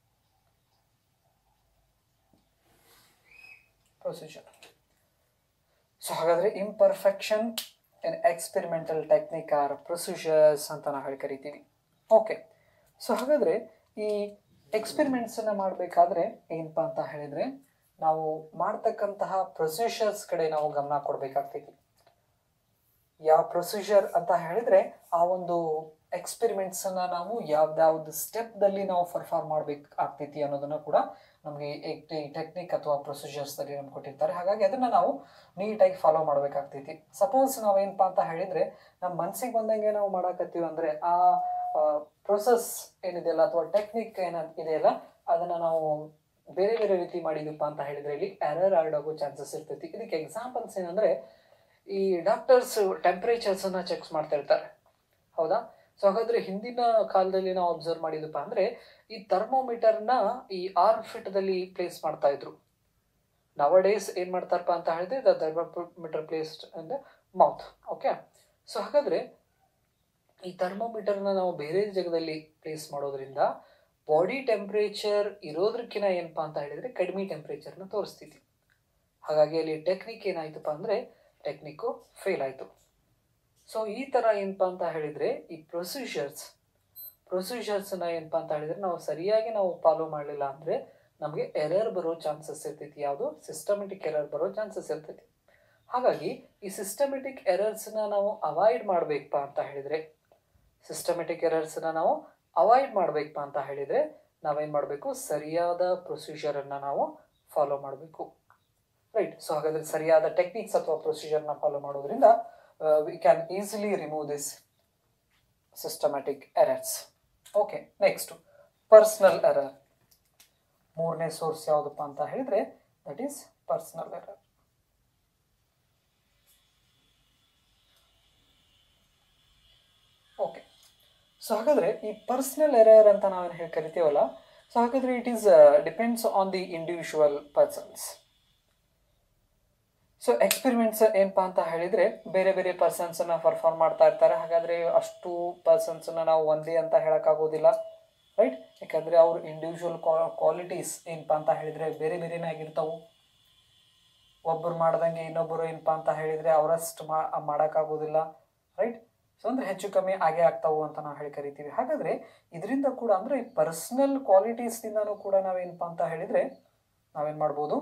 Speaker 1: procedure ಸೊ ಹಾಗಾದರೆ imperfection in experimental technique or procedures ಅಂತ ನಾವು ಹೇಳಿ ಕರಿತೀವಿ ಓಕೆ ಸೊ ಹಾಗಾದರೆ ಈ ಎಕ್ಸ್ಪೆರಿಮೆಂಟ್ಸನ್ನು ಮಾಡಬೇಕಾದ್ರೆ ಏನಪ್ಪ ಅಂತ ಹೇಳಿದರೆ ನಾವು ಮಾಡ್ತಕ್ಕಂತಹ ಪ್ರೊಸೀಜರ್ಸ್ ಕಡೆ ನಾವು ಗಮನ ಕೊಡಬೇಕಾಗ್ತೈತಿ ಯಾವ ಪ್ರೊಸೀಜರ್ ಅಂತ ಹೇಳಿದರೆ ಆ ಒಂದು ಎಕ್ಸ್ಪೆರಿಮೆಂಟ್ಸನ್ನು ನಾವು ಯಾವ್ದಾವ್ದು ಸ್ಟೆಪ್ದಲ್ಲಿ ನಾವು ಪರ್ಫಾರ್ಮ್ ಮಾಡಬೇಕು ಆಗ್ತೈತಿ ಅನ್ನೋದನ್ನು ಕೂಡ ನಮಗೆ ಈ ಟೆಕ್ನಿಕ್ ಅಥವಾ ಪ್ರೊಸೀಜರ್ಸ್ದಲ್ಲಿ ನಮ್ಗೆ ಕೊಟ್ಟಿರ್ತಾರೆ ಹಾಗಾಗಿ ಅದನ್ನು ನಾವು ನೀಟಾಗಿ ಫಾಲೋ ಮಾಡಬೇಕಾಗ್ತೈತಿ ಸಪೋಸ್ ನಾವೇನಪ್ಪ ಅಂತ ಹೇಳಿದರೆ ನಮ್ಮ ಮನಸ್ಸಿಗೆ ಬಂದಂಗೆ ನಾವು ಮಾಡಾಕತ್ತೀವಿ ಅಂದರೆ ಆ ಪ್ರೊಸೆಸ್ ಏನಿದೆಯಲ್ಲ ಅಥವಾ ಟೆಕ್ನಿಕ್ ಏನ ಇದೆಯಲ್ಲ ಅದನ್ನು ನಾವು ಬೇರೆ ಬೇರೆ ರೀತಿ ಮಾಡಿದಪ್ಪ ಅಂತ ಹೇಳಿದ್ರೆ ಇಲ್ಲಿ ಎರರ್ ಆಡ್ ಆಗೋ ಚಾನ್ಸಸ್ ಇರ್ತೈತಿ ಇದಕ್ಕೆ ಎಕ್ಸಾಂಪಲ್ಸ್ ಏನಂದ್ರೆ ಈ ಡಾಕ್ಟರ್ಸ್ ಟೆಂಪರೇಚರ್ಸ್ ಅನ್ನ ಚೆಕ್ಸ್ ಮಾಡ್ತಾ ಇರ್ತಾರೆ ಹೌದಾ ಸೊ ಹಾಗಾದ್ರೆ ಹಿಂದಿನ ಕಾಲದಲ್ಲಿ ನಾವು ಅಬ್ಸರ್ವ್ ಮಾಡಿದಪ್ಪ ಅಂದ್ರೆ ಈ ಥರ್ಮೋಮೀಟರ್ನ ಈ ಆರ್ಮ್ ಫಿಟ್ದಲ್ಲಿ ಪ್ಲೇಸ್ ಮಾಡ್ತಾ ಇದ್ರು ನವ ಡೇಸ್ ಏನ್ ಮಾಡ್ತಾರಪ್ಪ ಅಂತ ಹೇಳಿದ್ರೆ the thermometer placed in the mouth okay so ಹಾಗಾದ್ರೆ ಈ ಥರ್ಮೋಮೀಟರ್ನ ನಾವು ಬೇರೆ ಜಾಗದಲ್ಲಿ ಪ್ಲೇಸ್ ಮಾಡೋದ್ರಿಂದ ಬಾಡಿ ಟೆಂಪ್ರೇಚರ್ ಇರೋದ್ರಕ್ಕಿಂತ ಏನಪ್ಪಾ ಅಂತ ಹೇಳಿದ್ರೆ ಕಡಿಮೆ ಟೆಂಪ್ರೇಚರ್ನ ತೋರಿಸ್ತಿದ್ವಿ ಹಾಗಾಗಿ ಅಲ್ಲಿ ಟೆಕ್ನಿಕ್ ಏನಾಯ್ತಪ್ಪ ಅಂದ್ರೆ ಟೆಕ್ನಿಕ್ಕು ಫೇಲ್ ಆಯಿತು ಸೊ ಈ ಥರ ಏನಪ್ಪಾ ಅಂತ ಹೇಳಿದ್ರೆ ಈ ಪ್ರೊಸೀಜರ್ಸ್ ಪ್ರೊಸೀಜರ್ಸ್ನ ಏನಪ್ಪಾ ಅಂತ ಹೇಳಿದ್ರೆ ನಾವು ಸರಿಯಾಗಿ ನಾವು ಫಾಲೋ ಮಾಡಲಿಲ್ಲ ಅಂದರೆ ನಮಗೆ ಎರರ್ ಬರೋ ಚಾನ್ಸಸ್ ಇರ್ತೈತಿ ಯಾವುದು ಸಿಸ್ಟಮೆಟಿಕ್ ಎರರ್ ಬರೋ ಚಾನ್ಸಸ್ ಇರ್ತೈತಿ ಹಾಗಾಗಿ ಈ ಸಿಸ್ಟಮೆಟಿಕ್ ಎರರ್ಸ್ನ ನಾವು ಅವಾಯ್ಡ್ ಮಾಡಬೇಕಪ್ಪ ಅಂತ ಹೇಳಿದ್ರೆ ಸಿಸ್ಟಮೆಟಿಕ್ ಎರರ್ಸ್ನ ನಾವು ಅವಾಯ್ಡ್ ಮಾಡಬೇಕಪ್ಪ ಅಂತ ಹೇಳಿದ್ರೆ ನಾವೇನು ಮಾಡಬೇಕು ಸರಿಯಾದ ಪ್ರೊಸೀಜರನ್ನು ನಾವು ಫಾಲೋ ಮಾಡಬೇಕು ರೈಟ್ ಸೊ ಹಾಗಾದ್ರೆ ಸರಿಯಾದ ಟೆಕ್ನಿಕ್ಸ್ ಅಥವಾ ಪ್ರೊಸೀಜರ್ನ ಫಾಲೋ ಮಾಡೋದ್ರಿಂದ we can easily remove this systematic errors okay next personal error ಮೂರನೇ ಸೋರ್ಸ್ ಯಾವುದಪ್ಪ ಅಂತ ಹೇಳಿದ್ರೆ that is personal error okay so ಹಾಗಾದ್ರೆ ಈ ಪರ್ಸ್ನಲ್ ಎರರ್ ಅಂತ ನಾವೇನು ಹೇಳಿ ಕರಿತೀವಲ್ಲ ಸೊ ಹಾಗಾದ್ರೆ it is depends on the individual persons so experiments ಏನಪ್ಪಾ ಅಂತ ಹೇಳಿದ್ರೆ ಬೇರೆ ಬೇರೆ ಪರ್ಸನ್ಸ್ ಅನ್ನ ಪರ್ಫಾರ್ಮ್ ಮಾಡ್ತಾ ಇರ್ತಾರೆ ಹಾಗಾದ್ರೆ ಅಷ್ಟು ಪರ್ಸನ್ಸ್ ನಾವು ಒಂದೇ ಅಂತ ಹೇಳಕ್ಕಾಗೋದಿಲ್ಲ ರೈಟ್ ಯಾಕಂದ್ರೆ ಅವ್ರ ಇಂಡಿವಿಜುವಲ್ ಕ್ವಾಲಿಟೀಸ್ ಏನಪ್ಪಾ ಅಂತ ಹೇಳಿದ್ರೆ ಬೇರೆ ಬೇರೆನೇ ಆಗಿರ್ತಾವು ಒಬ್ಬರು ಮಾಡ್ದಂಗೆ ಇನ್ನೊಬ್ಬರು ಏನಪ್ಪಾ ಅಂತ ಹೇಳಿದ್ರೆ ಅವರಷ್ಟು ಮಾಡೋಕ್ಕಾಗೋದಿಲ್ಲ ರೈಟ್ ಸೊ ಅಂದ್ರೆ ಹೆಚ್ಚು ಕಮ್ಮಿ ಆಗೇ ಆಗ್ತಾವು ಅಂತ ನಾವು ಹೇಳಿ ಕರಿತೀವಿ ಹಾಗಾದ್ರೆ ಇದರಿಂದ ಕೂಡ ಅಂದ್ರೆ ಈ ಪರ್ಸನಲ್ ಕ್ವಾಲಿಟೀಸ್ದಿಂದನೂ ಕೂಡ ನಾವೇನಪ್ಪಾ ಅಂತ ಹೇಳಿದ್ರೆ ನಾವೇನು ಮಾಡ್ಬೋದು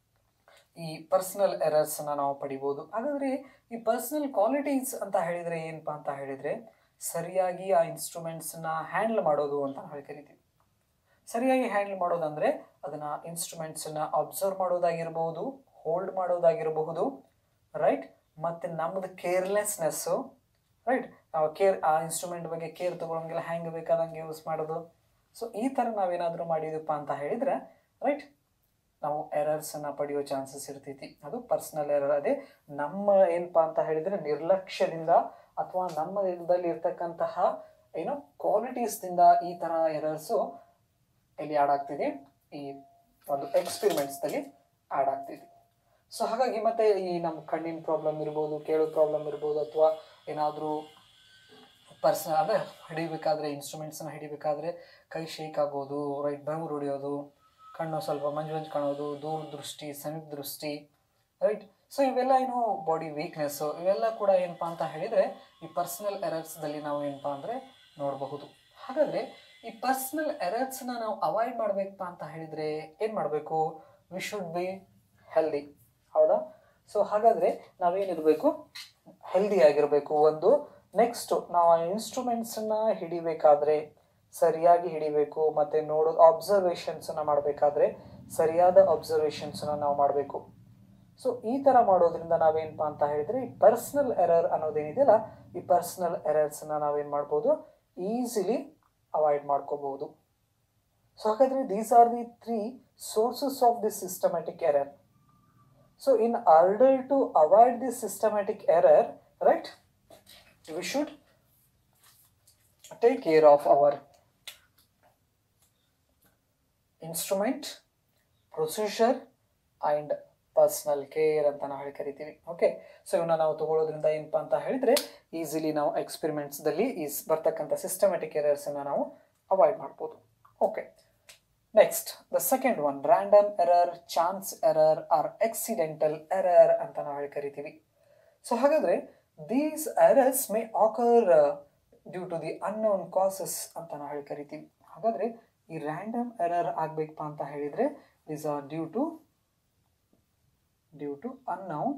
Speaker 1: ಈ ಪರ್ಸನಲ್ ಎರರ್ಸ್ನ ನಾವು ಪಡಿಬೋದು ಹಾಗಾದರೆ ಈ ಪರ್ಸನಲ್ ಕ್ವಾಲಿಟೀಸ್ ಅಂತ ಹೇಳಿದರೆ ಏನಪ್ಪ ಅಂತ ಹೇಳಿದರೆ ಸರಿಯಾಗಿ ಆ ಇನ್ಸ್ಟ್ರೂಮೆಂಟ್ಸ್ನ ಹ್ಯಾಂಡಲ್ ಮಾಡೋದು ಅಂತ ಹೇಳಿ ಕರಿತೀವಿ ಸರಿಯಾಗಿ ಹ್ಯಾಂಡಲ್ ಮಾಡೋದಂದರೆ ಅದನ್ನು ಇನ್ಸ್ಟ್ರೂಮೆಂಟ್ಸನ್ನ ಅಬ್ಸರ್ವ್ ಮಾಡೋದಾಗಿರ್ಬೋದು ಹೋಲ್ಡ್ ಮಾಡೋದಾಗಿರಬಹುದು ರೈಟ್ ಮತ್ತು ನಮ್ಮದು ಕೇರ್ಲೆಸ್ನೆಸ್ಸು ರೈಟ್ ನಾವು ಕೇರ್ ಆ ಇನ್ಸ್ಟ್ರೂಮೆಂಟ್ ಬಗ್ಗೆ ಕೇರ್ ತೊಗೊಳಂಗಿಲ್ಲ ಹೆಂಗೆ ಬೇಕಾದಂಗೆ ಯೂಸ್ ಮಾಡೋದು ಸೊ ಈ ಥರ ನಾವೇನಾದರೂ ಮಾಡಿದಪ್ಪ ಅಂತ ಹೇಳಿದರೆ ರೈಟ್ ನಾವು ಎರರ್ಸನ್ನು ಪಡೆಯೋ ಚಾನ್ಸಸ್ ಇರ್ತೈತಿ ಅದು ಪರ್ಸ್ನಲ್ ಎರರ್ ಅದೇ ನಮ್ಮ ಏನಪ್ಪ ಅಂತ ಹೇಳಿದರೆ ನಿರ್ಲಕ್ಷ್ಯದಿಂದ ಅಥವಾ ನಮ್ಮ ಇದ್ದಲ್ಲಿ ಇರ್ತಕ್ಕಂತಹ ಏನು ಕ್ವಾಲಿಟೀಸ್ದಿಂದ ಈ ಥರ ಎರರ್ಸು ಎಲ್ಲಿ ಆ್ಯಡ್ ಆಗ್ತಿದೆ ಈ ಒಂದು ಎಕ್ಸ್ಪೆರಿಮೆಂಟ್ಸ್ದಲ್ಲಿ ಆ್ಯಡ್ ಆಗ್ತಿದೆ ಸೊ ಹಾಗಾಗಿ ಮತ್ತೆ ಈ ನಮ್ಮ ಕಣ್ಣಿನ ಪ್ರಾಬ್ಲಮ್ ಇರ್ಬೋದು ಕೇಳೋ ಪ್ರಾಬ್ಲಮ್ ಇರ್ಬೋದು ಅಥವಾ ಏನಾದರೂ ಪರ್ಸನ್ ಅಂದರೆ ಹಿಡಿಬೇಕಾದ್ರೆ ಇನ್ಸ್ಟ್ರೂಮೆಂಟ್ಸನ್ನ ಹಿಡಿಬೇಕಾದ್ರೆ ಕೈ ಶೇಕ್ ಆಗೋದು ರೈಟ್ ಬೆವರು ಹೊಡಿಯೋದು ಕಣ್ಣು ಸ್ವಲ್ಪ ಮಂಜು ಮಂಜು ಕಾಣೋದು ದೂರ ದೃಷ್ಟಿ ಸಮೀಪ ದೃಷ್ಟಿ ರೈಟ್ ಸೊ ಇವೆಲ್ಲ ಏನು ಬಾಡಿ ವೀಕ್ನೆಸ್ಸು ಇವೆಲ್ಲ ಕೂಡ ಏನಪ್ಪ ಅಂತ ಹೇಳಿದರೆ ಈ ಪರ್ಸನಲ್ ಎರರ್ಸ್ದಲ್ಲಿ ನಾವು ಏನಪ್ಪ ಅಂದರೆ ನೋಡಬಹುದು ಹಾಗಾದರೆ ಈ ಪರ್ಸನಲ್ ಎರರ್ಸ್ನ ನಾವು ಅವಾಯ್ಡ್ ಮಾಡಬೇಕಪ್ಪ ಅಂತ ಹೇಳಿದರೆ ಏನು ಮಾಡಬೇಕು ವಿ ಶುಡ್ ಬಿ ಹೆಲ್ದಿ ಹೌದಾ ಸೊ ಹಾಗಾದರೆ ನಾವೇನಿರಬೇಕು ಹೆಲ್ದಿ ಆಗಿರಬೇಕು ಒಂದು ನೆಕ್ಸ್ಟು ನಾವು ಆ ಇನ್ಸ್ಟ್ರೂಮೆಂಟ್ಸನ್ನ ಹಿಡಿಬೇಕಾದ್ರೆ ಸರಿಯಾಗಿ ಹಿಡಿಬೇಕು ಮತ್ತು ನೋಡೋ ಅಬ್ಸರ್ವೇಷನ್ಸನ್ನು ಮಾಡಬೇಕಾದ್ರೆ ಸರಿಯಾದ ಅಬ್ಸರ್ವೇಷನ್ಸನ್ನು ನಾವು ಮಾಡಬೇಕು ಸೊ ಈ ಥರ ಮಾಡೋದ್ರಿಂದ ನಾವೇನಪ್ಪ ಅಂತ ಹೇಳಿದರೆ ಈ ಪರ್ಸ್ನಲ್ ಎರರ್ ಅನ್ನೋದೇನಿದೆಯಲ್ಲ ಈ ಪರ್ಸ್ನಲ್ ಎರರ್ಸನ್ನ ನಾವೇನು ಮಾಡ್ಬೋದು ಈಸಿಲಿ ಅವಾಯ್ಡ್ ಮಾಡ್ಕೋಬಹುದು ಸೊ ಹಾಗಾದರೆ these are the three sources of this systematic error so in order to avoid this systematic error right we should take care of our instrument procedure and personal care ಅಂತ ನಾವು ಹೇಳಿ ಕರಿತೀವಿ okay so ಇವನ್ನ ನಾವು ತಗೊಳ್ಳೋದ್ರಿಂದ ಏನಪ್ಪ ಅಂತ ಹೇಳಿದ್ರೆ easily ನಾವು ಎಕ್ಸ್ಪೆರಿಮೆಂಟ್ಸ್ದಲ್ಲಿ ಈ ಬರ್ತಕ್ಕಂಥ ಸಿಸ್ಟಮೆಟಿಕ್ ಎರರ್ಸನ್ನು ನಾವು ಅವಾಯ್ಡ್ ಮಾಡ್ಬೋದು okay next the second one random error chance error or accidental error ಅಂತ ನಾವು ಹೇಳಿ ಕರಿತೀವಿ ಸೊ ಹಾಗಾದರೆ these errors may occur due to the unknown causes ಅಂತ ನಾವು ಹೇಳಿ ಕರಿತೀವಿ ಹಾಗಾದರೆ ಈ ರ್ಯಾಂಡಮ್ ಎರರ್ ಆಗಬೇಕಪ್ಪ ಅಂತ ಹೇಳಿದರೆ these are due to due to unknown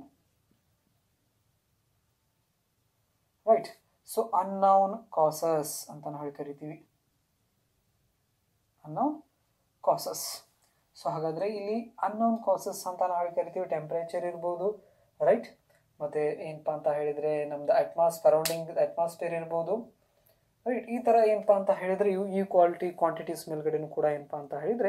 Speaker 1: right so unknown causes ಅಂತ ನಾವು ಹೇಳಿ ಕರಿತೀವಿ ಅನ್ನೌನ್ ಕಾಸಸ್ ಸೊ ಹಾಗಾದರೆ ಇಲ್ಲಿ ಅನ್ನೌನ್ ಕಾಸಸ್ ಅಂತ ನಾವು ಹೇಳಿ ಕರಿತೀವಿ ಟೆಂಪ್ರೇಚರ್ ಇರ್ಬೋದು ರೈಟ್ ಮತ್ತು ಏನಪ್ಪ ಅಂತ ಹೇಳಿದರೆ ನಮ್ಮದು ಅಟ್ಮಾಸ್ ಸರೌಂಡಿಂಗ್ ಅಟ್ಮಾಸ್ಫಿಯರ್ ಇರ್ಬೋದು ರೈಟ್ ಈ ಥರ ಏನಪ್ಪ ಅಂತ ಹೇಳಿದರೆ ಇವು ಈ ಕ್ವಾಲಿಟಿ ಕ್ವಾಂಟಿಟೀಸ್ ಮೇಲ್ಗಡೆನೂ ಕೂಡ ಏನಪ್ಪ ಅಂತ ಹೇಳಿದರೆ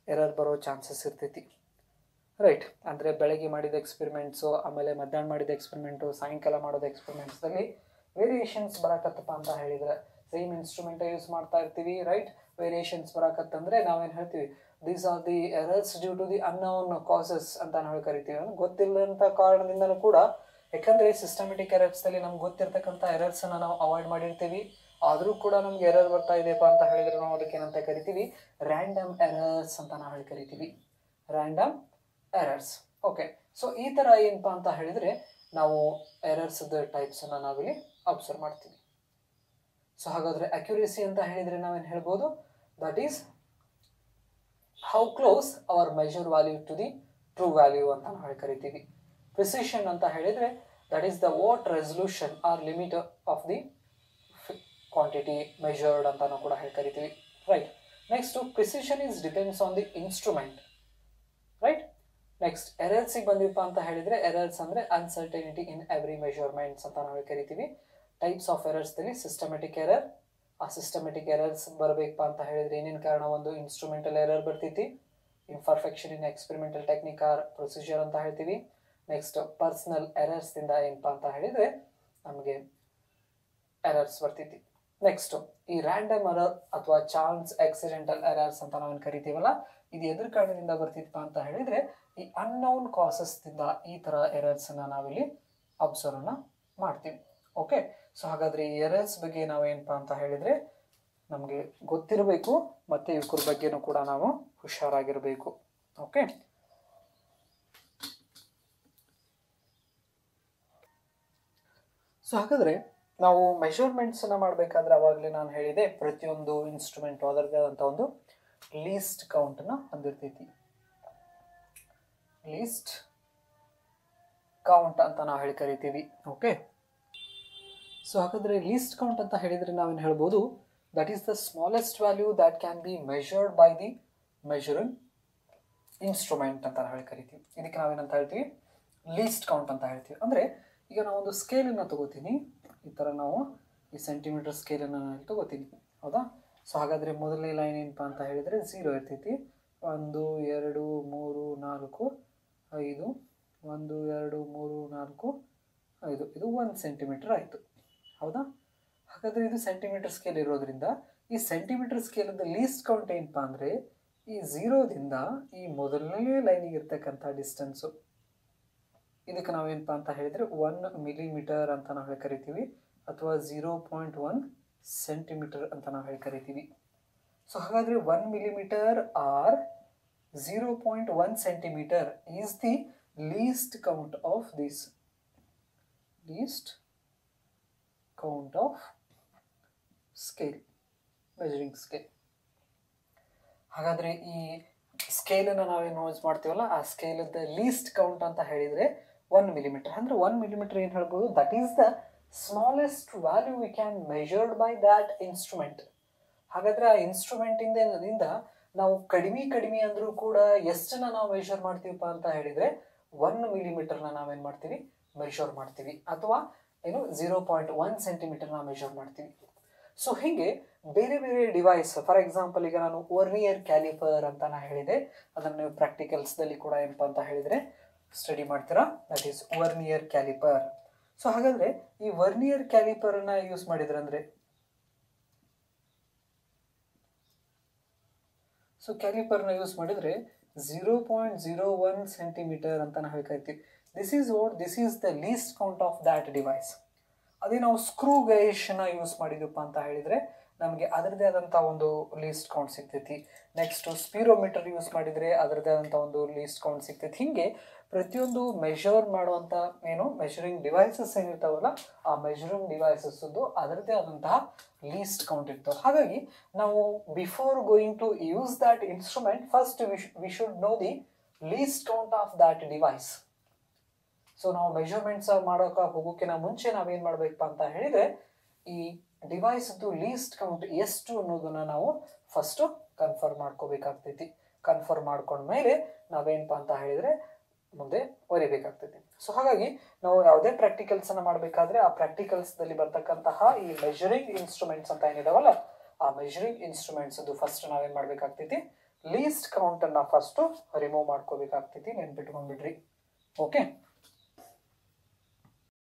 Speaker 1: ಎರರ್ ಬರೋ ಚಾನ್ಸಸ್ ಇರ್ತೈತಿ ರೈಟ್ ಅಂದರೆ ಬೆಳಗ್ಗೆ ಮಾಡಿದ ಎಕ್ಸ್ಪೆರಿಮೆಂಟ್ಸು ಆಮೇಲೆ ಮಧ್ಯಾಹ್ನ ಮಾಡಿದ ಎಕ್ಸ್ಪೆರಿಮೆಂಟು ಸಾಯಂಕಾಲ ಮಾಡೋದು ಎಕ್ಸ್ಪೆರಿಮೆಂಟ್ಸ್ದಲ್ಲಿ ವೇರಿಯೇಷನ್ಸ್ ಬರಕತ್ತಪ್ಪ ಅಂತ ಹೇಳಿದ್ರೆ ಸೇಮ್ ಇನ್ಸ್ಟ್ರೂಮೆಂಟೇ ಯೂಸ್ ಮಾಡ್ತಾ ಇರ್ತೀವಿ ರೈಟ್ ವೇರಿಯೇಷನ್ಸ್ ಬರಕತ್ತಂದ್ರೆ ನಾವೇನು ಹೇಳ್ತೀವಿ these are the errors due to the unknown causes ಅಂತ ನಾವು ಕರಿತೀವಿ ಅಂದ್ರೆ ಗೊತ್ತಿಲ್ಲದಂಥ ಕಾರಣದಿಂದನೂ ಕೂಡ ಯಾಕಂದರೆ ಸಿಸ್ಟಮೆಟಿಕ್ ಎರರ್ಸ್ದಲ್ಲಿ ನಮ್ಗೆ ಗೊತ್ತಿರ್ತಕ್ಕಂಥ ಎರರ್ಸನ್ನು ನಾವು ಅವಾಯ್ಡ್ ಮಾಡಿರ್ತೀವಿ ಆದರೂ ಕೂಡ ನಮ್ಗೆ ಎರರ್ ಬರ್ತಾ ಇದೆಯಪ್ಪ ಅಂತ ಹೇಳಿದ್ರೆ ನಾವು ಅದಕ್ಕೆ ಏನಂತ ಕರಿತೀವಿ ರ್ಯಾಂಡಮ್ ಎರರ್ಸ್ ಅಂತ ನಾವು ಹೇಳಿ ಕರಿತೀವಿ ರ್ಯಾಂಡಮ್ ಎರರ್ಸ್ ಓಕೆ ಸೊ ಈ ಥರ ಏನಪ್ಪ ಅಂತ ಹೇಳಿದರೆ ನಾವು ಎರರ್ಸ್ದ ಟೈಪ್ಸನ್ನು ನಾವಿಲ್ಲಿ ಅಬ್ಸರ್ವ್ ಮಾಡ್ತೀವಿ ಸೊ ಹಾಗಾದರೆ ಅಕ್ಯುರೇಸಿ ಅಂತ ಹೇಳಿದರೆ ನಾವೇನು ಹೇಳ್ಬೋದು that is how close our measure value to the true value ಅಂತ ನಾವು ಹೇಳಿ ಕರಿತೀವಿ ಪ್ರಿಸಿಷನ್ ಅಂತ ಹೇಳಿದರೆ that is the what resolution or limit of the quantity measured ಅಂತ ನಾವು ಕೂಡ ಹೇಳಿ ಕರಿತೀವಿ right next precision is depends on the instrument right next ಎರರ್ಸಿಗೆ ಬಂದಿಪ್ಪ ಅಂತ ಹೇಳಿದರೆ ಎರರ್ಸ್ ಅಂದರೆ ಅನ್ಸರ್ಟನಿಟಿ ಇನ್ ಎವ್ರಿ ಮೆಷರ್ಮೆಂಟ್ಸ್ ಅಂತ ನಾವು ಕರಿತೀವಿ ಟೈಪ್ಸ್ ಆಫ್ ಎರರ್ಸ್ದಲ್ಲಿ ಸಿಸ್ಟಮೆಟಿಕ್ ಎರರ್ ಆ ಸಿಸ್ಟಮೆಟಿಕ್ ಎರರ್ಸ್ ಬರಬೇಕಪ್ಪ ಅಂತ ಹೇಳಿದ್ರೆ ಏನೇನು ಕಾರಣ ಒಂದು ಇನ್ಸ್ಟ್ರೂಮೆಂಟಲ್ ಎರರ್ ಬರ್ತೈತಿ imperfection in experimental technique or procedure ಅಂತ ಹೇಳ್ತೀವಿ ನೆಕ್ಸ್ಟ್ ಪರ್ಸ್ನಲ್ ಎರರ್ಸ್ದಿಂದ ಏನಪ್ಪ ಅಂತ ಹೇಳಿದರೆ ನಮಗೆ ಎರರ್ಸ್ ಬರ್ತೈತಿ ನೆಕ್ಸ್ಟ್ ಈ ರ್ಯಾಂಡಮ್ ಎರರ್ ಅಥವಾ ಚಾನ್ಸ್ ಆಕ್ಸಿಡೆಂಟಲ್ ಎರರ್ಸ್ ಅಂತ ನಾವೇನು ಕರಿತೀವಲ್ಲ ಇದು ಎದುರು ಕಾರಣದಿಂದ ಬರ್ತಿತ್ತಪ್ಪ ಅಂತ ಹೇಳಿದರೆ ಈ ಅನ್ನೌನ್ ಕಾಸಸ್ದಿಂದ ಈ ಥರ ಎರರ್ಸನ್ನು ನಾವಿಲ್ಲಿ ಅಬ್ಸರ್ವ್ನ ಮಾಡ್ತೀವಿ ಓಕೆ ಸೊ ಹಾಗಾದರೆ ಈ ಎರರ್ಸ್ ಬಗ್ಗೆ ನಾವೇನಪ್ಪ ಅಂತ ಹೇಳಿದರೆ ನಮಗೆ ಗೊತ್ತಿರಬೇಕು ಮತ್ತು ಇವ್ರ ಬಗ್ಗೆನೂ ಕೂಡ ನಾವು ಹುಷಾರಾಗಿರಬೇಕು ಓಕೆ ಸೊ ಹಾಗಾದರೆ ನಾವು ಮೆಷರ್ಮೆಂಟ್ಸನ್ನು ಮಾಡಬೇಕಾದ್ರೆ ಅವಾಗಲೇ ನಾನು ಹೇಳಿದೆ ಪ್ರತಿಯೊಂದು ಇನ್ಸ್ಟ್ರೂಮೆಂಟು ಅದರದೇ ಆದಂಥ ಒಂದು ಲೀಸ್ಟ್ ಕೌಂಟನ್ನು ಹೊಂದಿರ್ತೈತಿ ಲೀಸ್ಟ್ ಕೌಂಟ್ ಅಂತ ನಾವು ಹೇಳಿ ಕರಿತೀವಿ ಓಕೆ ಸೊ ಹಾಗಾದರೆ ಲೀಸ್ಟ್ ಕೌಂಟ್ ಅಂತ ಹೇಳಿದರೆ ನಾವೇನು ಹೇಳ್ಬೋದು that is the smallest value that can be measured by the measuring instrument ಅಂತ ಹೇಳಿ ಕರಿತೀವಿ ಇದಕ್ಕೆ ನಾವೇನಂತ ಹೇಳ್ತೀವಿ ಲೀಸ್ಟ್ ಕೌಂಟ್ ಅಂತ ಹೇಳ್ತೀವಿ ಅಂದರೆ ಈಗ ನಾವೊಂದು ಸ್ಕೇಲನ್ನು ತಗೋತೀನಿ ಈ ಥರ ನಾವು ಈ ಸೆಂಟಿಮೀಟರ್ ಸ್ಕೇಲನ್ನು ನಾನು ತಗೋತೀನಿ ಹೌದಾ ಸೊ ಹಾಗಾದರೆ ಮೊದಲನೇ ಲೈನ್ ಏನಪ್ಪ ಅಂತ ಹೇಳಿದರೆ ಝೀರೋ ಇರ್ತೈತಿ ಒಂದು ಎರಡು ಮೂರು ನಾಲ್ಕು ಐದು ಒಂದು ಎರಡು ಮೂರು ನಾಲ್ಕು ಐದು ಇದು ಒಂದು ಸೆಂಟಿಮೀಟರ್ ಆಯಿತು ಹೌದಾ ಹಾಗಾದರೆ ಇದು ಸೆಂಟಿಮೀಟರ್ ಸ್ಕೇಲ್ ಇರೋದ್ರಿಂದ ಈ ಸೆಂಟಿಮೀಟರ್ ಸ್ಕೇಲದ ಲೀಸ್ಟ್ ಕೌಂಟ್ ಏನಪ್ಪ ಅಂದರೆ ಈ ಝೀರೋದಿಂದ ಈ ಮೊದಲನೇ ಲೈನಿಗೆ ಇರ್ತಕ್ಕಂಥ ಡಿಸ್ಟೆನ್ಸು ಇದಕ್ಕೆ ನಾವೇನಪ್ಪ ಅಂತ ಹೇಳಿದರೆ ಒನ್ ಮಿಲಿಮೀಟರ್ ಅಂತ ನಾವು ಹೇಳಿ ಕರಿತೀವಿ ಅಥವಾ ಝೀರೋ ಪಾಯಿಂಟ್ ಒನ್ ಸೆಂಟಿಮೀಟರ್ ಅಂತ ನಾವು ಹೇಳಿ ಕರಿತೀವಿ ಸೊ ಹಾಗಾದರೆ one millimetre or zero point one centimetre is the least count of this least count of scale measuring scale ಹಾಗಾದರೆ ಈ ಸ್ಕೇಲನ್ನು ನಾವೇನು ಯೂಸ್ ಮಾಡ್ತೀವಲ್ಲ ಆ ಸ್ಕೇಲದ ಲೀಸ್ಟ್ ಕೌಂಟ್ ಅಂತ ಹೇಳಿದರೆ ಒನ್ ಮಿಲಿಮೀಟರ್ ಅಂದರೆ ಒನ್ ಮಿಲಿಮೀಟರ್ ಏನು ಹೇಳ್ಬೋದು that is the smallest value we can measured by that instrument ಹಾಗಾದರೆ ಆ ಇನ್ಸ್ಟ್ರೂಮೆಂಟಿಂದ ನಾವು ಕಡಿಮೆ ಕಡಿಮೆ ಅಂದರೂ ಕೂಡ ಎಷ್ಟನ್ನ ನಾವು ಮೆಷರ್ ಮಾಡ್ತೀವಪ್ಪ ಅಂತ ಹೇಳಿದರೆ ಒನ್ ಮಿಲಿಮೀಟರ್ನ ನಾವೇನು ಮಾಡ್ತೀವಿ ಮೆಷರ್ ಮಾಡ್ತೀವಿ ಅಥವಾ ಏನು ಝೀರೋ ಪಾಯಿಂಟ್ ಒನ್ ಸೆಂಟಿಮೀಟರ್ನ ಮೆಷರ್ ಮಾಡ್ತೀವಿ ಸೊ ಹೀಗೆ ಬೇರೆ ಬೇರೆ ಡಿವೈಸ್ ಫಾರ್ ಎಕ್ಸಾಂಪಲ್ ಈಗ ನಾನು ವರ್ನಿಯರ್ ಕ್ಯಾಲಿಫರ್ ಅಂತ ನಾನು ಹೇಳಿದೆ ಅದನ್ನು ನೀವು ಪ್ರಾಕ್ಟಿಕಲ್ಸ್ದಲ್ಲಿ ಕೂಡ ಏನಪ್ಪ ಅಂತ ಹೇಳಿದರೆ ಸ್ಟಡಿ ಮಾಡ್ತೀರಾ that is vernier caliper so ಹಾಗಾದರೆ ಈ ವರ್ನಿಯರ್ ಕ್ಯಾಲಿಪರನ್ನ ಯೂಸ್ ಮಾಡಿದ್ರೆ ಅಂದರೆ ಸೊ ಕ್ಯಾಲಿಪರ್ನ ಯೂಸ್ ಮಾಡಿದರೆ zero point zero one centimetre ಅಂತ ನಾವು ಹೇಳ್ಕೈತೀವಿ this is what this is the least count of that device ಅದೇ ನಾವು ಸ್ಕ್ರೂ ಗೈಷನ್ನ ಯೂಸ್ ಮಾಡಿದಪ್ಪ ಅಂತ ಹೇಳಿದರೆ ನಮಗೆ ಅದರದೇ ಆದಂಥ ಒಂದು ಲೀಸ್ಟ್ ಕೌಂಟ್ ಸಿಗ್ತೈತಿ ನೆಕ್ಸ್ಟು ಸ್ಪೀರೋಮೀಟರ್ ಯೂಸ್ ಮಾಡಿದರೆ ಅದರದೇ ಆದಂಥ ಒಂದು ಲೀಸ್ಟ್ ಕೌಂಟ್ ಸಿಗ್ತೈತಿ ಹೀಗೆ ಪ್ರತಿಯೊಂದು ಮೆಷರ್ ಮಾಡುವಂಥ ಏನು ಮೆಷರಿಂಗ್ ಡಿವೈಸಸ್ ಏನಿರ್ತಾವಲ್ಲ ಆ ಮೆಷರಿಂಗ್ ಡಿವೈಸಸ್ಸದ್ದು ಅದರದೇ ಆದಂತಹ ಲೀಸ್ಟ್ ಕೌಂಟ್ ಇರ್ತವೆ ಹಾಗಾಗಿ ನಾವು before going to use that instrument first we should know the least count of that device so ನಾವು ಮೆಷರ್ಮೆಂಟ್ಸ್ ಮಾಡೋಕೆ ಹೋಗೋಕ್ಕಿಂತ ಮುಂಚೆ ನಾವೇನು ಮಾಡಬೇಕಪ್ಪ ಅಂತ ಹೇಳಿದರೆ ಈ ಡಿವೈಸ್ದು ಲೀಸ್ಟ್ ಕೌಂಟ್ ಎಷ್ಟು ಅನ್ನೋದನ್ನ ನಾವು ಫಸ್ಟು ಕನ್ಫರ್ಮ್ ಮಾಡ್ಕೋಬೇಕಾಗ್ತೈತಿ ಕನ್ಫರ್ಮ್ ಮಾಡ್ಕೊಂಡ್ಮೇಲೆ ನಾವೇನಪ್ಪ ಅಂತ ಹೇಳಿದರೆ ಮುಂದೆ ಒರಿಬೇಕಾಗ್ತೈತಿ ಸೊ ಹಾಗಾಗಿ ನಾವು ಯಾವುದೇ ಪ್ರಾಕ್ಟಿಕಲ್ಸನ್ನು ಮಾಡಬೇಕಾದ್ರೆ ಆ ಪ್ರಾಕ್ಟಿಕಲ್ಸ್ದಲ್ಲಿ ಬರ್ತಕ್ಕಂತಹ ಈ ಮೆಷರಿಂಗ್ ಇನ್ಸ್ಟ್ರೂಮೆಂಟ್ಸ್ ಅಂತ ಏನಿದಾವಲ್ಲ ಆ ಮೆಷರಿಂಗ್ ಇನ್ಸ್ಟ್ರೂಮೆಂಟ್ಸ್ ಅದು ಫಸ್ಟ್ ನಾವೇನು ಮಾಡಬೇಕಾಗ್ತೈತಿ ಲೀಸ್ಟ್ ಕೌಂಟನ್ನು ಫಸ್ಟು ರಿಮೂವ್ ಮಾಡ್ಕೋಬೇಕಾಗ್ತೈತಿ ನೆನ್ಪಿಟ್ಕೊಂಡ್ಬಿಡ್ರಿ ಓಕೆ